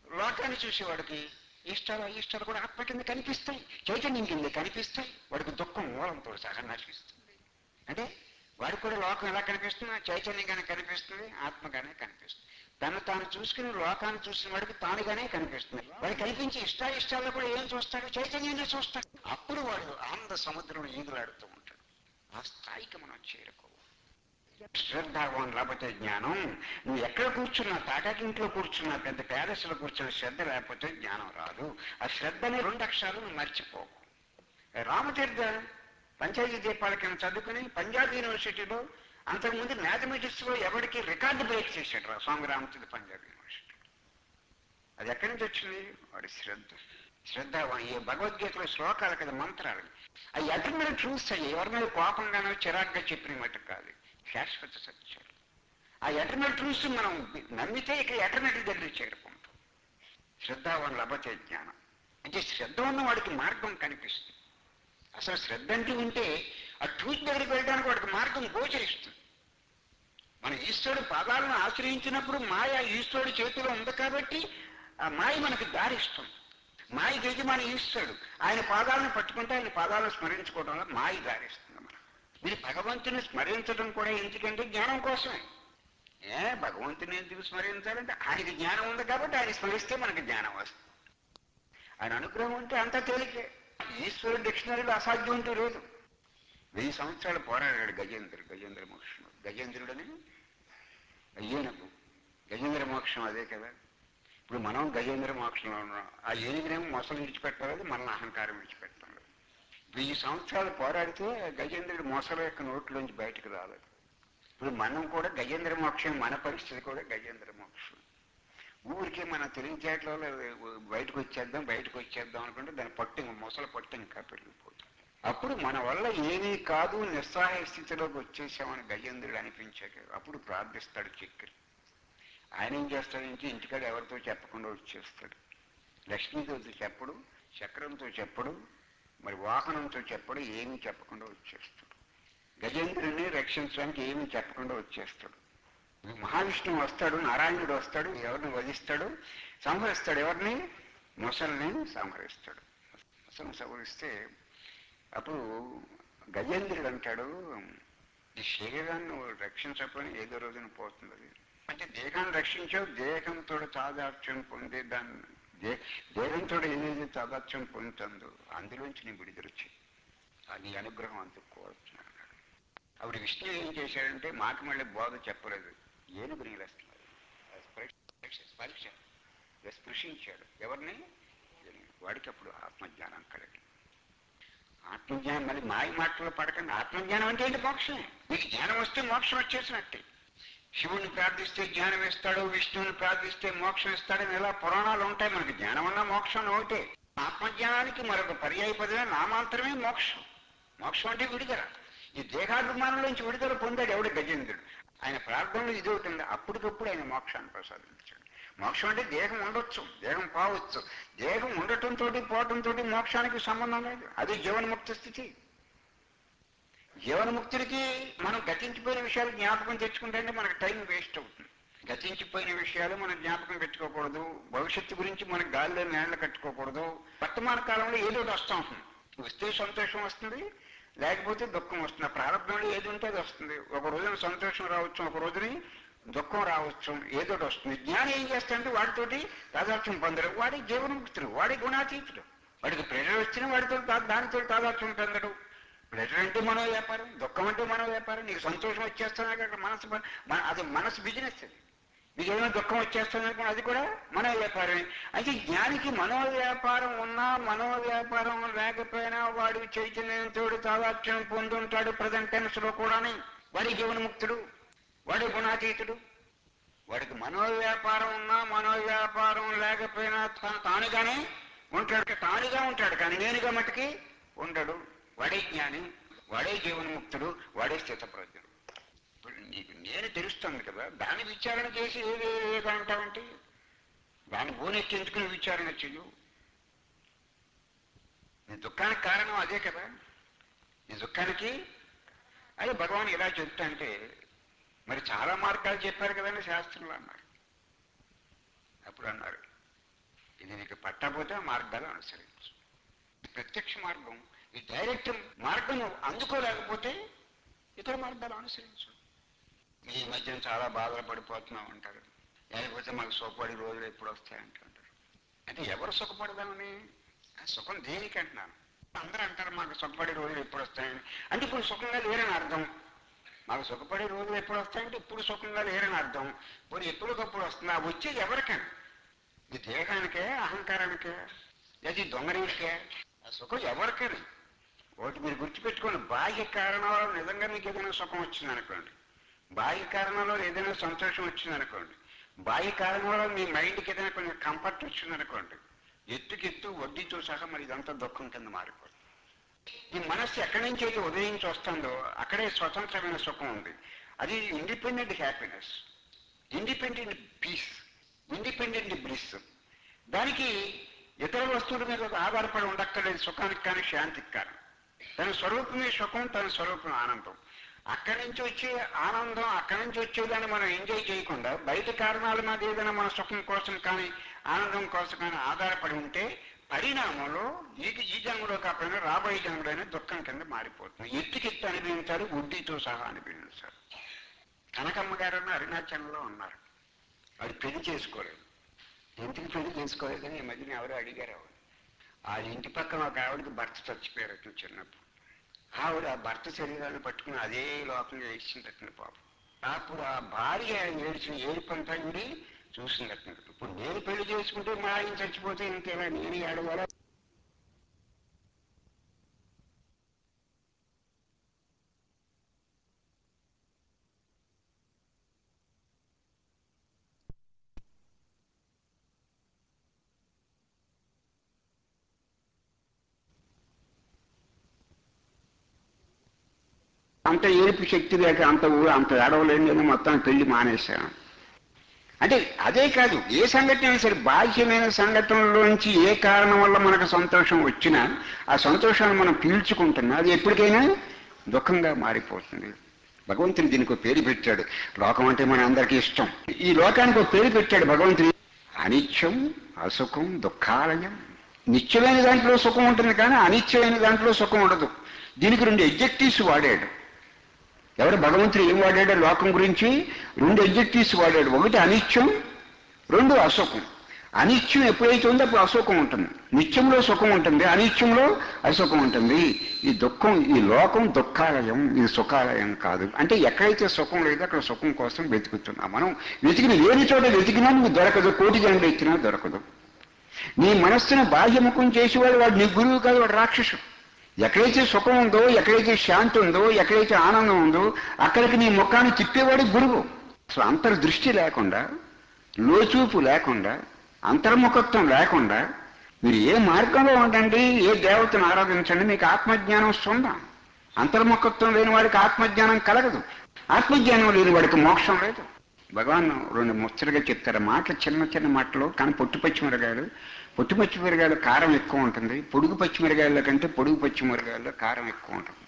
లోకాన్ని చూసేవాడికి ఇష్టాలు అయిష్టాలు కూడా ఆత్మ కింద కనిపిస్తాయి చైతన్యం కింద కనిపిస్తాయి వాడికి దుఃఖం మూలంతో సహా నశిస్తుంది అంటే వాడికి కూడా లోకం ఎలా కనిపిస్తుంది చైతన్యంగానే కనిపిస్తుంది ఆత్మగానే కనిపిస్తుంది తను తాను చూసుకుని లోకాన్ని చూసిన వాడికి తానుగానే కనిపిస్తుంది వాడు కనిపించే ఇష్టాయిష్టాల్లో కూడా ఏం చూస్తాడు చైతన్యాన్ని చూస్తాడు అప్పుడు వాడు ఆనంద సముద్రంలో ఈదులాడుతూ ఉంటాడు ఆ స్థాయికి మనం చేరుకోవాలి శ్రద్ధావాన్ లేకపోతే జ్ఞానం నువ్వు ఎక్కడ కూర్చున్నా తాటాకింట్లో కూర్చున్నా పెద్ద ప్యాలెస్లో కూర్చున్న శ్రద్ధ లేకపోతే జ్ఞానం రాదు ఆ శ్రద్ధని రెండు అక్షరాలు నువ్వు మర్చిపోకు రామతీర్థ పంచాయతీ దీపాల కింద చదువుకుని పంజాబ్ యూనివర్సిటీలో అంతకుముందు మ్యాథమెటిక్స్ లో ఎవరికి రికార్డు బ్రేక్ చేశాడు రా స్వామి రామతీర్థ పంజాబ్ యూనివర్సిటీ అది ఎక్కడి నుంచి వచ్చింది వాడి శ్రద్ధ శ్రద్ధ ఈ భగవద్గీతలో శ్లోకాలు కదా మంత్రాలు అవి ఎటర్నల్ ట్రూత్స్ అయ్యి ఎవరి మీద కోపంగానో చిరాగ్గా చెప్పిన మటు కాదు శాశ్వత సత్యాలు ఆ ఎటర్నల్ ట్రూత్స్ మనం నమ్మితే ఇక ఎటర్నల్ దగ్గర చేరుకుంటాం శ్రద్ధావాన్ లభతే జ్ఞానం అంటే శ్రద్ధ ఉన్న వాడికి మార్గం కనిపిస్తుంది అసలు శ్రద్ధ అంటూ ఉంటే ఆ ట్రూత్ దగ్గరికి వెళ్ళడానికి వాడికి మార్గం గోచరిస్తుంది మన ఈశ్వరుడు పాదాలను ఆశ్రయించినప్పుడు మాయ ఈశ్వరుడు చేతిలో ఉంది కాబట్టి ఆ మాయ మనకి దారిస్తుంది మాయ యజమాని ఈశ్వరుడు ఆయన పాదాలను పట్టుకుంటే ఆయన పాదాలను స్మరించుకోవడం వల్ల మాయ దారిస్తుంది మనం మీరు భగవంతుని స్మరించడం కూడా ఎందుకంటే జ్ఞానం కోసమే ఏ భగవంతుని ఎందుకు స్మరించాలంటే ఆయనకి జ్ఞానం ఉంది కాబట్టి ఆయన స్మరిస్తే మనకి జ్ఞానం వస్తుంది ఆయన అనుగ్రహం ఉంటే అంత తేలికే ఈశ్వరుడు డిక్షనరీలో అసాధ్యం అంటూ లేదు వెయ్యి సంవత్సరాలు పోరాడాడు గజేంద్రుడు గజేంద్ర మోక్షం గజేంద్రుడని ఏనుగు గజేంద్ర మోక్షం అదే కదా ఇప్పుడు మనం గజేంద్ర మోక్షంలో ఉన్నాం ఆ ఏనుగునేమో మొసలు విడిచిపెట్టాలి మనల్ని అహంకారం విడిచిపెట్టాలి వెయ్యి సంవత్సరాలు పోరాడితే గజేంద్రుడు మొసల యొక్క నోట్లోంచి బయటకు రాలేదు ఇప్పుడు మనం కూడా గజేంద్ర మోక్షం మన పరిస్థితి కూడా గజేంద్ర మోక్షం ఊరికే మన తెలివితేటలో బయటకు వచ్చేద్దాం బయటకు వచ్చేద్దాం అనుకుంటే దాని పట్టు ఇంకా మొసలు పట్టు ఇంకా పెరిగిపోతుంది అప్పుడు మన వల్ల ఏమీ కాదు నిస్సహాయ స్థితిలోకి వచ్చేసామని గజేంద్రుడు అనిపించాక అప్పుడు ప్రార్థిస్తాడు చక్రి ఆయన ఏం చేస్తాడు ఇంటి ఇంటికాడ ఎవరితో చెప్పకుండా వచ్చేస్తాడు లక్ష్మీదేవితో చెప్పడు చక్రంతో చెప్పడు మరి వాహనంతో చెప్పడు ఏమీ చెప్పకుండా వచ్చేస్తాడు గజేంద్రుని రక్షించడానికి ఏమీ చెప్పకుండా వచ్చేస్తాడు మహావిష్ణువు వస్తాడు నారాయణుడు వస్తాడు ఎవరిని వధిస్తాడు సంహరిస్తాడు ఎవరిని మొసల్ని సంహరిస్తాడు మొసల్ని సంహరిస్తే అప్పుడు గజేంద్రుడు అంటాడు ఈ శరీరాన్ని నువ్వు రక్షించకపోయినా ఏదో రోజున పోతుంది అది అంటే దేహాన్ని రక్షించావు దేహంతో తాదాత్యం పొందే దాన్ని దే దేహంతో ఏదైతే తాదాత్యం పొందుతుందో అందులోంచి నీ విడుదలొచ్చి నీ అనుగ్రహం అందుకు కోరుతున్నాను అన్నాడు అప్పుడు విష్ణు ఏం చేశాడంటే మాకు మళ్ళీ బోధ చెప్పలేదు ఏనుగు నీలేస్తున్నారు పరీక్ష స్పృశించాడు ఎవరిని వాడికి అప్పుడు ఆత్మజ్ఞానం కలిగి ఆత్మజ్ఞానం మళ్ళీ మాయ మాటలో పడకండి ఆత్మజ్ఞానం అంటే ఏంటి మోక్షం మీకు జ్ఞానం వస్తే మోక్షం వచ్చేసినట్టే శివుని ప్రార్థిస్తే జ్ఞానం ఇస్తాడు విష్ణువుని ప్రార్థిస్తే మోక్షం ఇస్తాడని ఇలా పురాణాలు ఉంటాయి మనకి జ్ఞానం అన్నా మోక్షం ఒకటే ఆత్మజ్ఞానానికి మరొక పర్యాయ పదమే నామాంతరమే మోక్షం మోక్షం అంటే విడుదల ఈ దేహాభిమానంలోంచి విడుదల పొందాడు ఎవడు గజేంద్రుడు ఆయన ప్రార్థనలో ఇది ఒకటి ఉంది అప్పటికప్పుడు ఆయన మోక్షాన్ని ప్రసాదించాడు మోక్షం అంటే దేహం ఉండొచ్చు దేహం పోవచ్చు దేహం ఉండటంతో పోవటంతో మోక్షానికి సంబంధం లేదు అది జీవన్ముక్త స్థితి జీవన్ముక్తుడికి మనం గతించిపోయిన విషయాలు జ్ఞాపకం తెచ్చుకుంటే మనకు టైం వేస్ట్ అవుతుంది గతించిపోయిన విషయాలు మనం జ్ఞాపకం పెట్టుకోకూడదు భవిష్యత్తు గురించి మన గాలిలో నేళ్లు కట్టుకోకూడదు వర్తమాన కాలంలో ఏదో ఒకటి వస్తూ ఉంటుంది వస్తే సంతోషం వస్తుంది లేకపోతే దుఃఖం వస్తుంది ప్రారంభంలో ఏది ఉంటే అది వస్తుంది ఒక రోజున సంతోషం రావచ్చు ఒక రోజుని దుఃఖం రావచ్చు ఏదో ఒకటి వస్తుంది జ్ఞానం ఏం చేస్తాడంటే వాడితోటి తాదాత్మ్యం పొందడు వాడి జీవన్ముక్తుడు వాడి గుణాతీతుడు వాడికి ప్రెషర్ వచ్చినా వాడితో దానితో తాదాత్మ్యం పొందడు ప్రెషర్ అంటే మనో వ్యాపారం దుఃఖం అంటే మనో వ్యాపారం నీకు సంతోషం వచ్చేస్తాను అక్కడ మనసు అది మనసు బిజినెస్ అది మీకు ఏదైనా దుఃఖం వచ్చేస్తుంది అది కూడా మనో వ్యాపారమే అయితే జ్ఞానికి మనో వ్యాపారం ఉన్నా మనో వ్యాపారం లేకపోయినా వాడు చైతన్యంతో తాదాత్మ్యం పొందుంటాడు ప్రజెంట్ టెన్స్ లో కూడాని వాడి జీవన్ముక్తుడు వాడి గుణాతీతుడు వాడికి మనో వ్యాపారం ఉన్నా మనో వ్యాపారం లేకపోయినా తాను తానుగానే ఉంటాడు తానుగా ఉంటాడు కానీ నేనుగా మట్టుకి ఉండడు వాడే జ్ఞాని వాడే జీవన్ముక్తుడు వాడే స్థితప్రజ్ఞుడు ఇప్పుడు నీకు నేను తెలుస్తుంది కదా దాని విచారణ చేసి ఏది ఏదంటావంటే దాని బోనెక్కేందుకు నువ్వు విచారణ చెయ్యు నీ దుఃఖానికి కారణం అదే కదా నీ దుఃఖానికి అదే భగవాన్ ఇలా చెప్తా అంటే మరి చాలా మార్గాలు చెప్పారు కదండి శాస్త్రంలో అన్నారు అప్పుడు అన్నారు పట్టకపోతే ఆ మార్గాలు అనుసరించు ప్రత్యక్ష మార్గం ఈ డైరెక్ట్ మార్గం అందుకోలేకపోతే ఇతర మార్గాలు అనుసరించు ఈ మధ్యన చాలా బాధలు పడిపోతున్నాం అంటారు లేకపోతే మాకు సుఖపడి రోజులు ఎప్పుడు వస్తాయంటుంటారు అంటే ఎవరు సుఖపడదామని ఆ సుఖం దేనికి అంటున్నాను అందరూ అంటారు మాకు సుఖపడే రోజులు ఎప్పుడు వస్తాయని అంటే ఇప్పుడు సుఖంగా లేరని అర్థం మాకు సుఖపడే రోజులు ఎప్పుడు వస్తాయంటే ఇప్పుడు సుఖంగా లేరని అర్థం ఇప్పుడు ఎప్పటికప్పుడు వస్తుంది ఆ వచ్చేది ఎవరికని ఈ దేహానికే అహంకారానికే లేదా ఈ దొంగరీనికే ఆ సుఖం ఎవరికని ఒకటి మీరు గుర్తుపెట్టుకోండి బాహ్య కారణాల నిజంగా మీకు ఏదైనా సుఖం వచ్చింది అనుకోండి బాహ్య కారణంలో ఏదైనా సంతోషం వచ్చింది అనుకోండి బాహ్య కారణంలో మీ మైండ్కి ఏదైనా కొంచెం కంఫర్ట్ వచ్చింది అనుకోండి ఎత్తుకెత్తు వడ్డీతో సహా మరి ఇదంతా దుఃఖం కింద మారిపోతుంది ఈ మనస్సు ఎక్కడి నుంచి అయితే ఉదయించి వస్తుందో అక్కడే స్వతంత్రమైన సుఖం ఉంది అది independent happiness independent peace independent bliss దానికి ఇతర వస్తువుల మీద ఆధారపడి ఉండక్కర్లేదు సుఖానికి కానీ శాంతికి కానీ తన స్వరూపమే సుఖం తన స్వరూపం ఆనందం అక్కడి నుంచి వచ్చే ఆనందం అక్కడి నుంచి వచ్చేదాన్ని మనం ఎంజాయ్ చేయకుండా బయట కారణాల మీద ఏదైనా మన సుఖం కోసం కానీ ఆనందం కోసం కానీ ఆధారపడి ఉంటే పరిణామంలో ఈ ఈ జన్మలో కాకపోయినా రాబోయే జన్మలోనే దుఃఖం కింద మారిపోతుంది ఎత్తుకెత్తి అనుభవించాలి వడ్డీతో సహా అనుభవించాలి కనకమ్మ గారు అరుణాచలంలో ఉన్నారు అది పెళ్లి చేసుకోలేదు ఎందుకు పెళ్లి చేసుకోలేదని ఈ మధ్యన ఎవరు అడిగారు ఆవిడ ఆ ఇంటి పక్కన ఒక ఆవిడకి భర్త చచ్చిపోయారట చిన్నప్పుడు ఆవిడ ఆ భర్త శరీరాన్ని పట్టుకుని అదే లోకంగా ఏడ్చిందట పాపం అప్పుడు ఆ భార్య ఏడ్చిన ఏడుపంతా ఈవిడి చూసిందట ఇప్పుడు నేను పెళ్లి చేసుకుంటే మా ఆయన చచ్చిపోతే ఇంకేలా నేను ఏడవాలా అంత ఏడుపు శక్తి లేక అంత ఊ- అంత ఏడవలేని నేను మొత్తం పెళ్లి మానేశాను అంటే అదే కాదు ఏ సంఘటన అయినా సరే బాహ్యమైన సంఘటనలోంచి ఏ కారణం వల్ల మనకు సంతోషం వచ్చినా ఆ సంతోషాన్ని మనం పీల్చుకుంటున్నా అది ఎప్పటికైనా దుఃఖంగా మారిపోతుంది భగవంతుడు దీనికి ఒక పేరు పెట్టాడు లోకం అంటే మన అందరికీ ఇష్టం ఈ లోకానికి ఒక పేరు పెట్టాడు భగవంతుడు అనిత్యం అసుఖం దుఃఖాలయం నిత్యమైన దాంట్లో సుఖం ఉంటుంది కానీ అనిత్యమైన దాంట్లో సుఖం ఉండదు దీనికి రెండు ఎగ్జెక్టివ్స్ వాడాడు ఎవరు భగవంతుడు ఏం వాడాడో లోకం గురించి రెండు ఎగ్జెక్టివ్స్ వాడాడు ఒకటి అనిత్యం రెండు అసుఖం అనిత్యం ఎప్పుడైతే ఉందో అప్పుడు అసుఖం ఉంటుంది నిత్యంలో సుఖం ఉంటుంది అనిత్యంలో అసుఖం ఉంటుంది ఈ దుఃఖం ఈ లోకం దుఃఖాలయం ఇది సుఖాలయం కాదు అంటే ఎక్కడైతే సుఖం లేదో అక్కడ సుఖం కోసం వెతుకుతున్నాం మనం వెతికిన లేని చోట వెతికినా నీకు దొరకదు కోటి జనులు ఎత్తినా దొరకదు నీ మనస్సును బాహ్యముఖం చేసేవాడు వాడు నీ గురువు కాదు వాడు రాక్షసుడు ఎక్కడైతే సుఖం ఉందో ఎక్కడైతే శాంతి ఉందో ఎక్కడైతే ఆనందం ఉందో అక్కడికి నీ ముఖాన్ని తిప్పేవాడు గురువు అసలు అంతర్దృష్టి లేకుండా లోచూపు లేకుండా అంతర్ముఖత్వం లేకుండా మీరు ఏ మార్గంలో ఉండండి ఏ దేవతను ఆరాధించండి మీకు ఆత్మజ్ఞానం సున్నా అంతర్ముఖత్వం లేని వాడికి ఆత్మజ్ఞానం కలగదు ఆత్మజ్ఞానం లేని వాడికి మోక్షం లేదు భగవాన్ రెండు ముచ్చటగా చెప్తారు మాటలు చిన్న చిన్న మాటలు కానీ పొట్టు పచ్చిమిరకాయలు పొట్టు పచ్చిమిరకాయలు కారం ఎక్కువ ఉంటుంది పొడుగు పచ్చిమిరకాయల కంటే పొడుగు పచ్చిమిరకాయల్లో కారం ఎక్కువ ఉంటుంది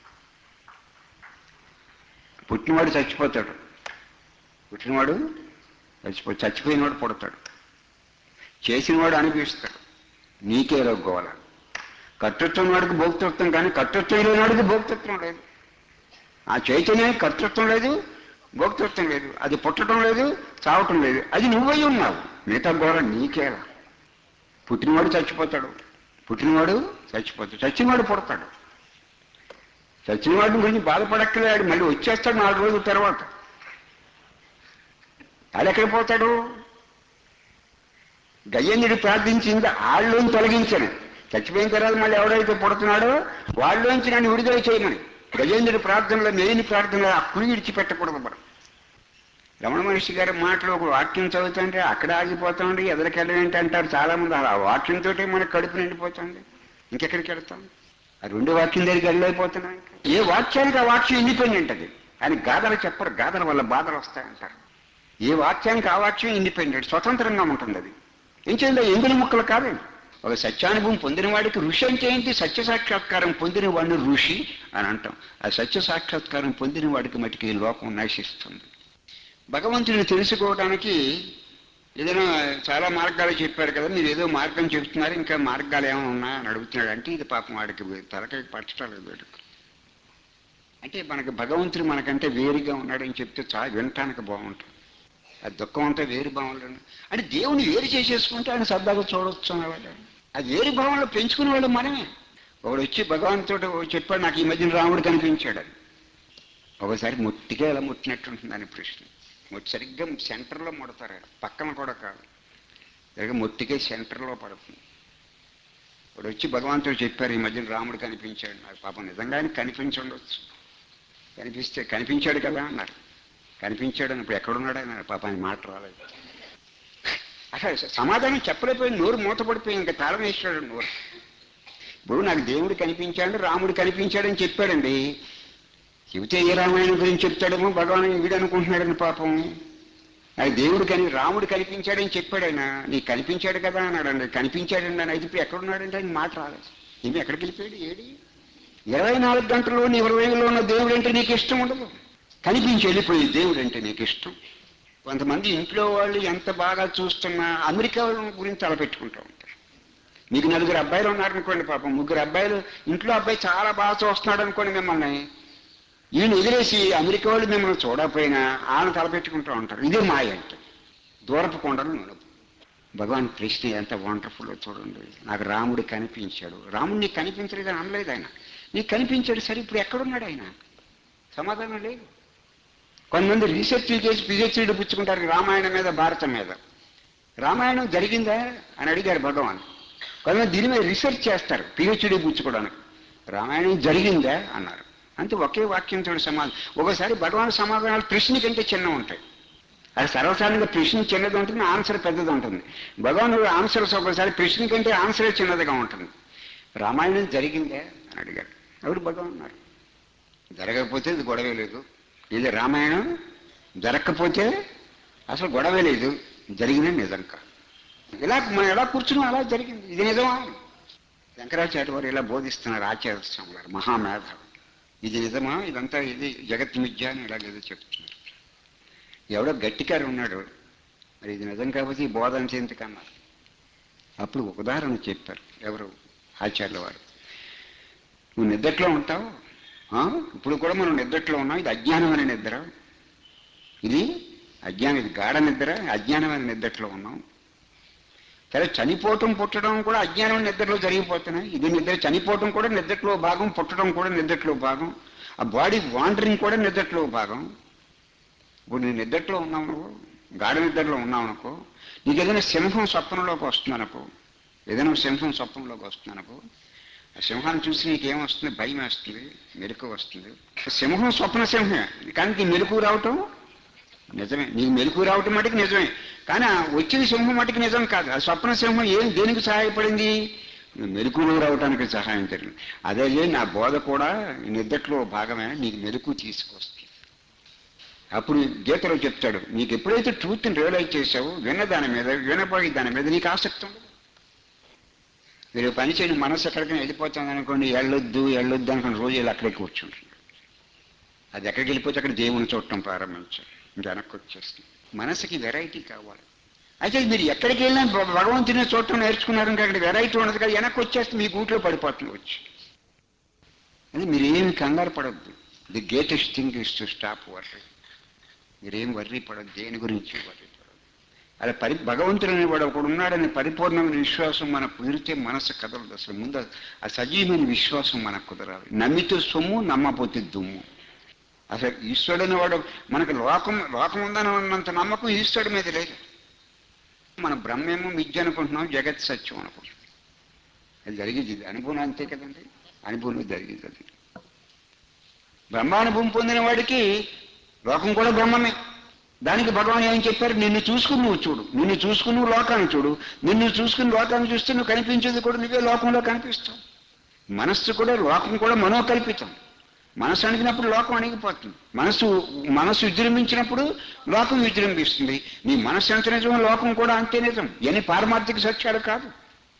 పుట్టినవాడు చచ్చిపోతాడు పుట్టినవాడు చచ్చిపో చచ్చిపోయినవాడు పుడతాడు చేసినవాడు అనిపిస్తాడు నీకే గోల కర్తృత్వం వాడికి భోక్తృత్వం కానీ కర్తృత్వం లేని వాడికి భోక్తృత్వం లేదు ఆ చైతన్యానికి కర్తృత్వం లేదు భోక్తృత్వం లేదు అది పుట్టడం లేదు చావటం లేదు అది నువ్వై ఉన్నావు మిగతా గోళ నీకేలా పుట్టినవాడు చచ్చిపోతాడు పుట్టినవాడు చచ్చిపోతాడు చచ్చినవాడు పుడతాడు చచ్చినవాడి గురించి బాధపడక్కలేడు మళ్ళీ వచ్చేస్తాడు నాలుగు రోజుల తర్వాత ఆడెక్కడ పోతాడు గయ్యందుడు ప్రార్థించింది ఆళ్ళలోంచి తొలగించను చచ్చిపోయిన తర్వాత మళ్ళీ ఎవడైతే పుడుతున్నాడో వాళ్ళలోంచి నన్ను విడుదల చేయమని గజేంద్రుడి ప్రార్థనలో మెయిన్ ప్రార్థనలో ఆ కుడి విడిచిపెట్టకూడదు మనం రమణ మహర్షి గారి మాటలు ఒక వాక్యం చదువుతుంటే అక్కడ ఆగిపోతామండి ఎదరికెళ్ళం ఏంటి అంటారు చాలా మంది ఆ వాక్యంతో మనకు కడుపు నిండిపోతుంది ఇంకెక్కడికి వెళ్తాం ఆ రెండు వాక్యం దగ్గరికి వెళ్ళైపోతున్నాం ఏ వాక్యానికి ఆ వాక్యం ఇండిపెండెంట్ అది అని గాథలు చెప్పరు గాథల వల్ల బాధలు వస్తాయంటారు ఏ వాక్యానికి ఆ వాక్యం ఇండిపెండెంట్ స్వతంత్రంగా ఉంటుంది అది ఏం చేయాలి ఎంగిలి ముక్కలు కాదు ఒక సత్యానుభవం పొందిన వాడికి ఋషి అంటే ఏంటి సత్య సాక్షాత్కారం పొందిన వాడిని ఋషి అని అంటాం ఆ సత్య సాక్షాత్కారం పొందిన వాడికి మటుకు ఈ లోకం నశిస్తుంది భగవంతుని తెలుసుకోవడానికి ఏదైనా చాలా మార్గాలు చెప్పారు కదా మీరు ఏదో మార్గం చెప్తున్నారు ఇంకా మార్గాలు ఏమైనా ఉన్నాయా అని అడుగుతున్నాడు అంటే ఇది పాపం వాడికి తలకాయ పట్టలేదు వీడికి అంటే మనకి భగవంతుడు మనకంటే వేరుగా ఉన్నాడని చెప్తే చాలా వినటానికి బాగుంటుంది అది దుఃఖం అంతా వేరు భావనలు అంటే దేవుని వేరు చేసేసుకుంటే ఆయన సరదాగా చూడవచ్చు అనేవాడు ఆ వేరు భావనలో పెంచుకునే వాళ్ళు మనమే ఒకడు వచ్చి భగవంతుడు చెప్పాడు నాకు ఈ మధ్యన రాముడు కనిపించాడు అని ఒకసారి ముట్టిగా ఎలా ముట్టినట్టుంటుంది అని ప్రశ్న ముట్టి సరిగ్గా సెంటర్లో ముడతారు పక్కన కూడా కాదు సరిగ్గా ముట్టికే సెంటర్లో పడుతుంది ఇప్పుడు వచ్చి భగవంతుడు చెప్పారు ఈ మధ్యన రాముడు కనిపించాడు నాకు పాపం నిజంగానే కనిపించుండొచ్చు కనిపిస్తే కనిపించాడు కదా అన్నారు కనిపించాడు అని ఇప్పుడు ఎక్కడున్నాడు అన్నారు పాప ఆయన మాట రాలేదు అసలు సమాధానం చెప్పలేకపోయింది నోరు మూతపడిపోయింది ఇంకా తాళం వేసాడు నోరు ఇప్పుడు నాకు దేవుడు కనిపించాడు రాముడు కనిపించాడని చెప్పాడండి చెబితే ఏ రామాయణం గురించి చెప్తాడేమో భగవాన్ వీడు అనుకుంటున్నాడని పాపం నాకు దేవుడు కని రాముడు కనిపించాడని చెప్పాడు ఆయన నీకు కనిపించాడు కదా అన్నాడండి కనిపించాడండి అని అయితే ఇప్పుడు ఎక్కడున్నాడంటే ఆయన మాట రాలేదు ఇవి ఎక్కడికి వెళ్ళిపోయాడు ఏడి ఇరవై నాలుగు గంటల్లో నీ హృదయంలో ఉన్న దేవుడు అంటే నీకు ఇష్టం ఉండదు కనిపించి వెళ్ళిపోయి దేవుడు అంటే నీకు ఇష్టం కొంతమంది ఇంట్లో వాళ్ళు ఎంత బాగా చూస్తున్నా అమెరికా వాళ్ళ గురించి తలపెట్టుకుంటూ ఉంటారు మీకు నలుగురు అబ్బాయిలు ఉన్నారనుకోండి పాపం ముగ్గురు అబ్బాయిలు ఇంట్లో అబ్బాయి చాలా బాగా చూస్తున్నాడు అనుకోండి మిమ్మల్ని ఈయన వదిలేసి అమెరికా వాళ్ళు మిమ్మల్ని చూడకపోయినా ఆయన తలపెట్టుకుంటూ ఉంటారు ఇదే మాయ అంటే దూరపు కొండలు నునుపు భగవాన్ కృష్ణ ఎంత వండర్ఫుల్ చూడండి నాకు రాముడు కనిపించాడు రాముడు నీకు కనిపించలేదని అనలేదు ఆయన నీకు కనిపించాడు సరే ఇప్పుడు ఎక్కడున్నాడు ఆయన సమాధానం లేదు కొంతమంది రీసెర్చ్ చేసి పిహెచ్డీ పుచ్చుకుంటారు రామాయణం మీద భారతం మీద రామాయణం జరిగిందా అని అడిగారు భగవాన్ కొంతమంది దీని మీద రీసెర్చ్ చేస్తారు పిహెచ్డీ పుచ్చుకోవడానికి రామాయణం జరిగిందా అన్నారు అంతే ఒకే వాక్యంతో సమాధానం ఒకసారి భగవాన్ సమాధానాలు ప్రశ్న కంటే చిన్న ఉంటాయి అది సర్వసాధారణంగా ప్రశ్న చిన్నది ఉంటుంది ఆన్సర్ పెద్దది ఉంటుంది భగవాన్ ఆన్సర్స్ ఒకసారి ప్రశ్న కంటే ఆన్సరే చిన్నదిగా ఉంటుంది రామాయణం జరిగిందే అని అడిగారు ఎవరు భగవాన్ అన్నారు జరగకపోతే ఇది గొడవే లేదు ఇది రామాయణం జరగకపోతే అసలు గొడవే లేదు జరిగిన నిజం కాదు ఇలా మనం ఎలా కూర్చున్నాం అలా జరిగింది ఇది నిజమా శంకరాచార్య వారు ఇలా బోధిస్తున్నారు ఆచార్య స్వామి గారు మహామేధావి ఇది నిజమా ఇదంతా ఇది జగత్ మిథ్య అని ఇలాగేదో చెప్తున్నారు ఎవడో గట్టికారు ఉన్నాడు మరి ఇది నిజం కాబట్టి ఈ బోధ అంతేందుకన్నారు అప్పుడు ఒక ఉదాహరణ చెప్పారు ఎవరు ఆచార్యుల వారు నువ్వు నిద్రలో ఉంటావు ఆ? ఇప్పుడు కూడా మనం నిద్రలో ఉన్నాం ఇది అజ్ఞానమైన నిద్ర ఇది అజ్ఞానం ఇది గాఢ నిద్ర అజ్ఞానమైన నిద్రలో ఉన్నాం సరే చనిపోవటం పుట్టడం కూడా అజ్ఞానం నిద్రలో జరిగిపోతున్నాయి ఇది నిద్ర చనిపోవటం కూడా నిద్రలో భాగం పుట్టడం కూడా నిద్రలో భాగం ఆ బాడీ వాండరింగ్ కూడా నిద్రలో భాగం ఇప్పుడు నేను నిద్రలో ఉన్నావు నువ్వు గాఢ నిద్రలో ఉన్నావు అనుకో నీకు ఏదైనా సింహం స్వప్నంలోకి వస్తుందనుకో ఏదైనా సింహం స్వప్నంలోకి వస్తుందనుకో ఆ సింహాన్ని చూసి నీకేం వస్తుంది భయం వేస్తుంది మెలకు వస్తుంది సింహం స్వప్న సింహమే కానీ నీకు మెలకు రావటం నిజమే నీకు మెలకు రావటం మటుకు నిజమే కానీ ఆ వచ్చిన సింహం మటుకు నిజం కాదు ఆ స్వప్న సింహం ఏం దేనికి సహాయపడింది మెలకులో రావడానికి సహాయం జరిగింది అదే నా బోధ కూడా నిద్దట్లో భాగమే నీకు మెలకు తీసుకొస్తుంది అప్పుడు గీతలో చెప్తాడు నీకు ఎప్పుడైతే ట్రూత్ని రియలైజ్ చేసావో విన్న దాని మీద వినబడి దాని మీద నీకు ఆసక్తి ఉండదు మీరు పని చేయని మనసు ఎక్కడికైనా వెళ్ళిపోతుంది అనుకోండి వెళ్ళొద్దు వెళ్ళొద్దు అనుకుని రోజు వెళ్ళి అక్కడే కూర్చుంటుంది అది ఎక్కడికి వెళ్ళిపోతే అక్కడ దేవుని చూడటం ప్రారంభించారు ఇంకా వెనక్కి వచ్చేస్తుంది మనసుకి వెరైటీ కావాలి అయితే మీరు ఎక్కడికి వెళ్ళినా భ- భగవంతుని చూడటం నేర్చుకున్నారు ఇంకా అక్కడ వెరైటీ ఉండదు కదా వెనక్కి వచ్చేస్తే మీ గూట్లో పడిపోతుంది వచ్చి అది మీరు ఏమి కంగారు పడద్దు the greatest thing is to stop worry మీరేం వర్రీ పడద్దు దేని గురించి వర్రీ పడద్దు అలా పరి భగవంతుడు అనేవాడు ఒకడు ఉన్నాడనే పరిపూర్ణమైన విశ్వాసం మనకు కుదిరితే మనసు కదలదు అసలు ముందు ఆ సజీవమైన విశ్వాసం మనకు కుదరాలి నమ్మితే సొమ్ము నమ్మపోతే దుమ్ము అసలు ఈశ్వరుడు అనేవాడు మనకు లోకం లోకం ఉందని ఉన్నంత నమ్మకం ఈశ్వరుడి మీద లేదు మన బ్రహ్మేమో మిథ్య అనుకుంటున్నాం జగత్ సత్యం అనుకుంటున్నాం అది జరిగేది ఇది అనుభవం అంతే కదండి అనుభవం జరిగేది అది బ్రహ్మానుభవం పొందిన వాడికి లోకం కూడా బ్రహ్మమే దానికి భగవాన్ ఏం చెప్పారు నిన్ను చూసుకుని నువ్వు చూడు నిన్ను చూసుకుని నువ్వు లోకాన్ని చూడు నిన్ను చూసుకుని లోకాన్ని చూస్తే నువ్వు కనిపించేది కూడా నువ్వే లోకంలో కనిపిస్తావు మనస్సు కూడా లోకం కూడా మనోకల్పితం మనసు అణిగినప్పుడు లోకం అణిగిపోతుంది మనసు మనసు విజృంభించినప్పుడు లోకం విజృంభిస్తుంది నీ మనస్సు ఎంత నిజం లోకం కూడా అంతే నిజం ఎన్ని పారమార్థిక సత్యాలు కాదు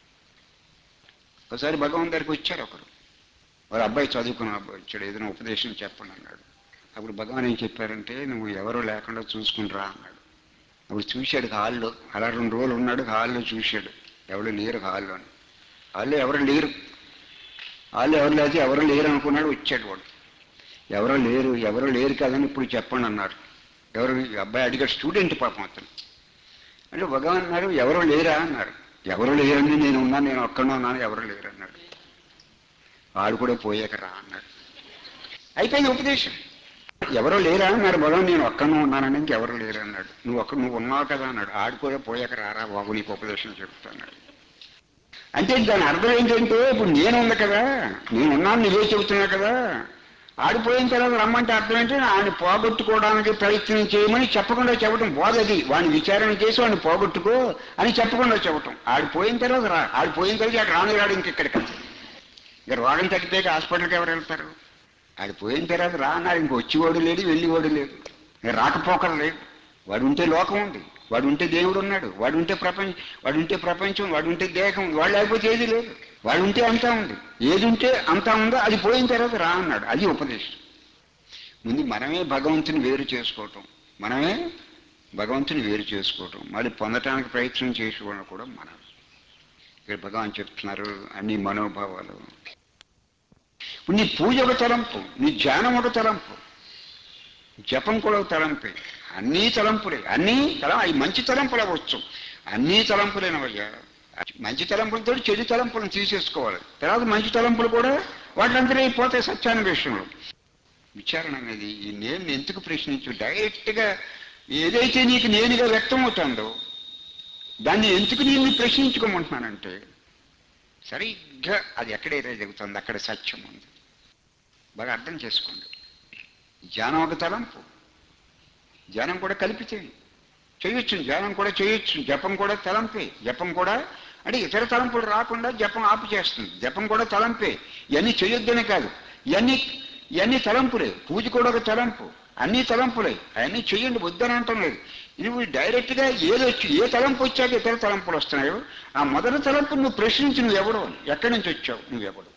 ఒకసారి భగవాన్ దగ్గరికి వచ్చారు ఒకరు వారు అబ్బాయి చదువుకున్న అబ్బాయి వచ్చాడు ఏదైనా ఉపదేశం చెప్పండి అన్నాడు అప్పుడు భగవాన్ ఏం చెప్పారంటే నువ్వు ఎవరు లేకుండా చూసుకుని రా అన్నాడు అప్పుడు చూశాడు హాల్లో అలా రెండు రోజులు ఉన్నాడు హాల్లో చూశాడు ఎవరు లేరు హాల్లో హాల్లో ఎవరు లేరు హాల్లో ఎవరు లేకపోతే ఎవరు లేరు అనుకున్నాడు వచ్చాడు వాడు ఎవరో లేరు ఎవరో లేరు కదని ఇప్పుడు చెప్పండి అన్నారు ఎవరు ఈ అబ్బాయి అడిగాడు స్టూడెంట్ పాపం అతను అంటే భగవాన్ అన్నారు ఎవరో లేరా అన్నారు ఎవరో లేరని నేను ఉన్నాను నేను ఒక్కడో ఉన్నాను ఎవరో లేరు అన్నాడు వాడు కూడా పోయాక రా అన్నాడు అయిపోయింది ఉపదేశం ఎవరో లేరా అన్నారు భగవాన్ నేను ఒక్కనో ఉన్నానని ఇంకెవరు లేరు అన్నాడు నువ్వు ఒక్క నువ్వు ఉన్నావు కదా అన్నాడు ఆడు కూడా పోయాక రారా బాబు నీకు ఉపదేశం చెప్తాన్నాడు అంటే దాని అర్థం ఏంటంటే ఇప్పుడు నేను ఉంది కదా నేను ఉన్నాను నువ్వే చెబుతున్నావు కదా ఆడిపోయిన తర్వాత రమ్మంటే అర్థం ఏంటి ఆయన పోగొట్టుకోవడానికి ప్రయత్నం చేయమని చెప్పకుండా చెప్పటం బోధది వాడిని విచారణ చేసి వాడిని పోగొట్టుకో అని చెప్పకుండా చెప్పటం ఆడిపోయిన తర్వాత రా ఆడిపోయిన తర్వాత అక్కడ రాని రాడు ఇంకెక్కడికి ఇక రోగం తగ్గితే హాస్పిటల్కి ఎవరు వెళ్తారు ఆడు పోయిన తర్వాత రా అన్నారు ఇంక వచ్చేవాడు లేడు వెళ్ళేవాడు లేడు ఇక రాకపోకలు లేదు వాడు ఉంటే లోకం ఉంది వాడు ఉంటే దేవుడు ఉన్నాడు వాడు ఉంటే ప్రపంచం వాడు ఉంటే ప్రపంచం వాడు ఉంటే దేహం వాడు లేకపోతే ఏది లేదు వాడు ఉంటే అంతా ఉంది ఏది ఉంటే అంతా ఉందో అది పోయిన తర్వాత రా అన్నాడు అది ఉపదేశం ముందు మనమే భగవంతుని వేరు చేసుకోవటం మనమే భగవంతుని వేరు చేసుకోవటం మళ్ళీ పొందటానికి ప్రయత్నం చేసుకోవడం కూడా మనం ఇక్కడ భగవాన్ చెప్తున్నారు అన్ని మనోభావాలు ఇప్పుడు నీ పూజ ఒక తలంపు నీ ధ్యానం ఒక తలంపు జపం కూడా ఒక తలంపే అన్నీ తలంపులే అన్నీ తలం అవి మంచి తలంపులు అవ్వచ్చు అన్నీ తలంపులేనవయ్యా మంచి తలంపులతో చెడు తలంపులను తీసేసుకోవాలి తర్వాత మంచి తలంపులు కూడా వాటిలందరూ పోతాయి సత్యాన్వేషణలో విచారణ అనేది ఈ నేను ఎందుకు ప్రశ్నించు డైరెక్ట్గా ఏదైతే నీకు నేనుగా వ్యక్తం అవుతుందో దాన్ని ఎందుకు నేను ప్రశ్నించుకోమంటున్నానంటే సరిగ్గా అది ఎక్కడైతే జరుగుతుందో అక్కడ సత్యం ఉంది బాగా అర్థం చేసుకోండి ధ్యానం ఒక తలంపు ధ్యానం కూడా కలిపితే చేయొచ్చు ధ్యానం కూడా చేయొచ్చు జపం కూడా తలంపే జపం కూడా అంటే ఇతర తలంపులు రాకుండా జపం ఆపు చేస్తుంది జపం కూడా తలంపే ఇవన్నీ చేయొద్దనే కాదు ఇవన్నీ ఇవన్నీ తలంపులే పూజ కూడా ఒక తలంపు అన్ని తలంపులే అవన్నీ చెయ్యండి వద్దని అంటాం లేదు నువ్వు డైరెక్ట్గా ఏదొచ్చి ఏ తలంపు వచ్చాక ఇతర తలంపులు వస్తున్నాయో ఆ మొదటి తలంపు నువ్వు ప్రశ్నించి నువ్వు ఎవడు అని ఎక్కడి నుంచి వచ్చావు నువ్వెవడు